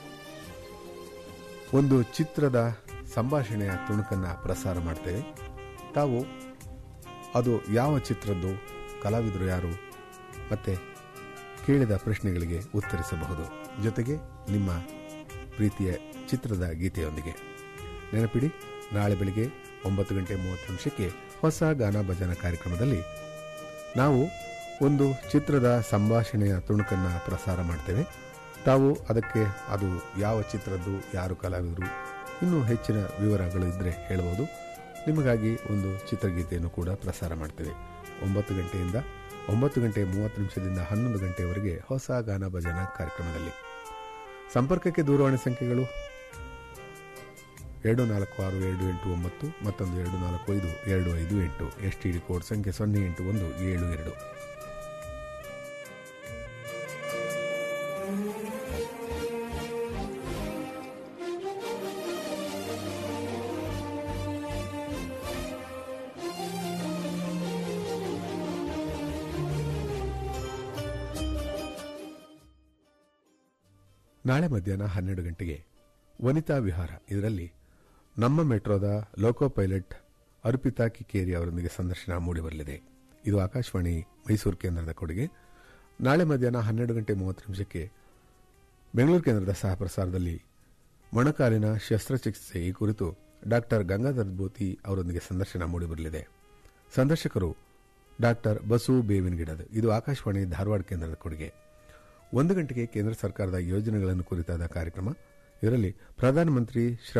ಒಂದು ಚಿತ್ರದ ಸಂಭಾಷಣೆಯ ತುಣುಕನ್ನು ಪ್ರಸಾರ ಮಾಡ್ತೇವೆ ತಾವು ಅದು ಯಾವ ಚಿತ್ರದ್ದು ಕಲಾವಿದರು ಯಾರು ಮತ್ತೆ ಕೇಳಿದ ಪ್ರಶ್ನೆಗಳಿಗೆ ಉತ್ತರಿಸಬಹುದು ಜೊತೆಗೆ ನಿಮ್ಮ ಪ್ರೀತಿಯ ಚಿತ್ರದ ಗೀತೆಯೊಂದಿಗೆ ನೆನಪಿಡಿ ನಾಳೆ ಬೆಳಿಗ್ಗೆ ಒಂಬತ್ತು ಗಂಟೆ ಮೂವತ್ತು ನಿಮಿಷಕ್ಕೆ ಹೊಸ ಗಾನ ಭಜನ ಕಾರ್ಯಕ್ರಮದಲ್ಲಿ ನಾವು ಒಂದು ಚಿತ್ರದ ಸಂಭಾಷಣೆಯ ತುಣುಕನ್ನು ಪ್ರಸಾರ ಮಾಡ್ತೇವೆ ತಾವು ಅದಕ್ಕೆ ಅದು ಯಾವ ಚಿತ್ರದ್ದು ಯಾರು ಕಲಾವಿದರು ಇನ್ನೂ ಹೆಚ್ಚಿನ ವಿವರಗಳು ಇದ್ದರೆ ಹೇಳಬಹುದು ನಿಮಗಾಗಿ ಒಂದು ಚಿತ್ರಗೀತೆಯನ್ನು ಕೂಡ ಪ್ರಸಾರ ಮಾಡ್ತೇವೆ ಒಂಬತ್ತು ಗಂಟೆಯಿಂದ ಒಂಬತ್ತು ಗಂಟೆ ಮೂವತ್ತು ನಿಮಿಷದಿಂದ ಹನ್ನೊಂದು ಗಂಟೆಯವರೆಗೆ ಹೊಸ ಗಾನ ಭಜನಾ ಕಾರ್ಯಕ್ರಮದಲ್ಲಿ ಸಂಪರ್ಕಕ್ಕೆ ದೂರವಾಣಿ ಸಂಖ್ಯೆಗಳು ಎರಡು ನಾಲ್ಕು ಆರು ಎರಡು ಎಂಟು ಒಂಬತ್ತು ಮತ್ತೊಂದು ಎರಡು ನಾಲ್ಕು ಐದು ಎರಡು ಐದು ಎಂಟು ಎಸ್ ಟಿ ಡಿ ಕೋಡ್ ಸಂಖ್ಯೆ ಸೊನ್ನೆ ಎಂಟು ಒಂದು ಏಳು ಎರಡು ನಾಳೆ ಮಧ್ಯಾಹ್ನ ಹನ್ನೆರಡು ಗಂಟೆಗೆ ವನಿತಾ ವಿಹಾರ ಇದರಲ್ಲಿ ನಮ್ಮ ಮೆಟ್ರೋದ ಲೋಕೋ ಪೈಲಟ್ ಅರ್ಪಿತಾ ಕಿಕ್ಕೇರಿ ಅವರೊಂದಿಗೆ ಸಂದರ್ಶನ ಮೂಡಿಬರಲಿದೆ ಇದು ಆಕಾಶವಾಣಿ ಮೈಸೂರು ಕೇಂದ್ರದ ಕೊಡುಗೆ ನಾಳೆ ಮಧ್ಯಾಹ್ನ ಹನ್ನೆರಡು ಗಂಟೆ ಮೂವತ್ತು ನಿಮಿಷಕ್ಕೆ ಬೆಂಗಳೂರು ಕೇಂದ್ರದ ಸಹ ಪ್ರಸಾರದಲ್ಲಿ ಮೊಣಕಾಲಿನ ಶಸ್ತ್ರಚಿಕಿತ್ಸೆ ಈ ಕುರಿತು ಡಾಕ್ಟರ್ ಗಂಗಾಧರ್ ಬೋತಿ ಅವರೊಂದಿಗೆ ಸಂದರ್ಶನ ಮೂಡಿಬರಲಿದೆ ಸಂದರ್ಶಕರು ಡಾಕ್ಟರ್ ಬಸು ಬೇವಿನಗಿಡದ್ ಇದು ಆಕಾಶವಾಣಿ ಧಾರವಾಡ ಕೇಂದ್ರದ ಕೊಡುಗೆ ಒಂದು ಗಂಟೆಗೆ ಕೇಂದ್ರ ಸರ್ಕಾರದ ಯೋಜನೆಗಳನ್ನು ಕುರಿತಾದ ಕಾರ್ಯಕ್ರಮ ಇದರಲ್ಲಿ ಪ್ರಧಾನಮಂತ್ರಿ ಶ್ರಮ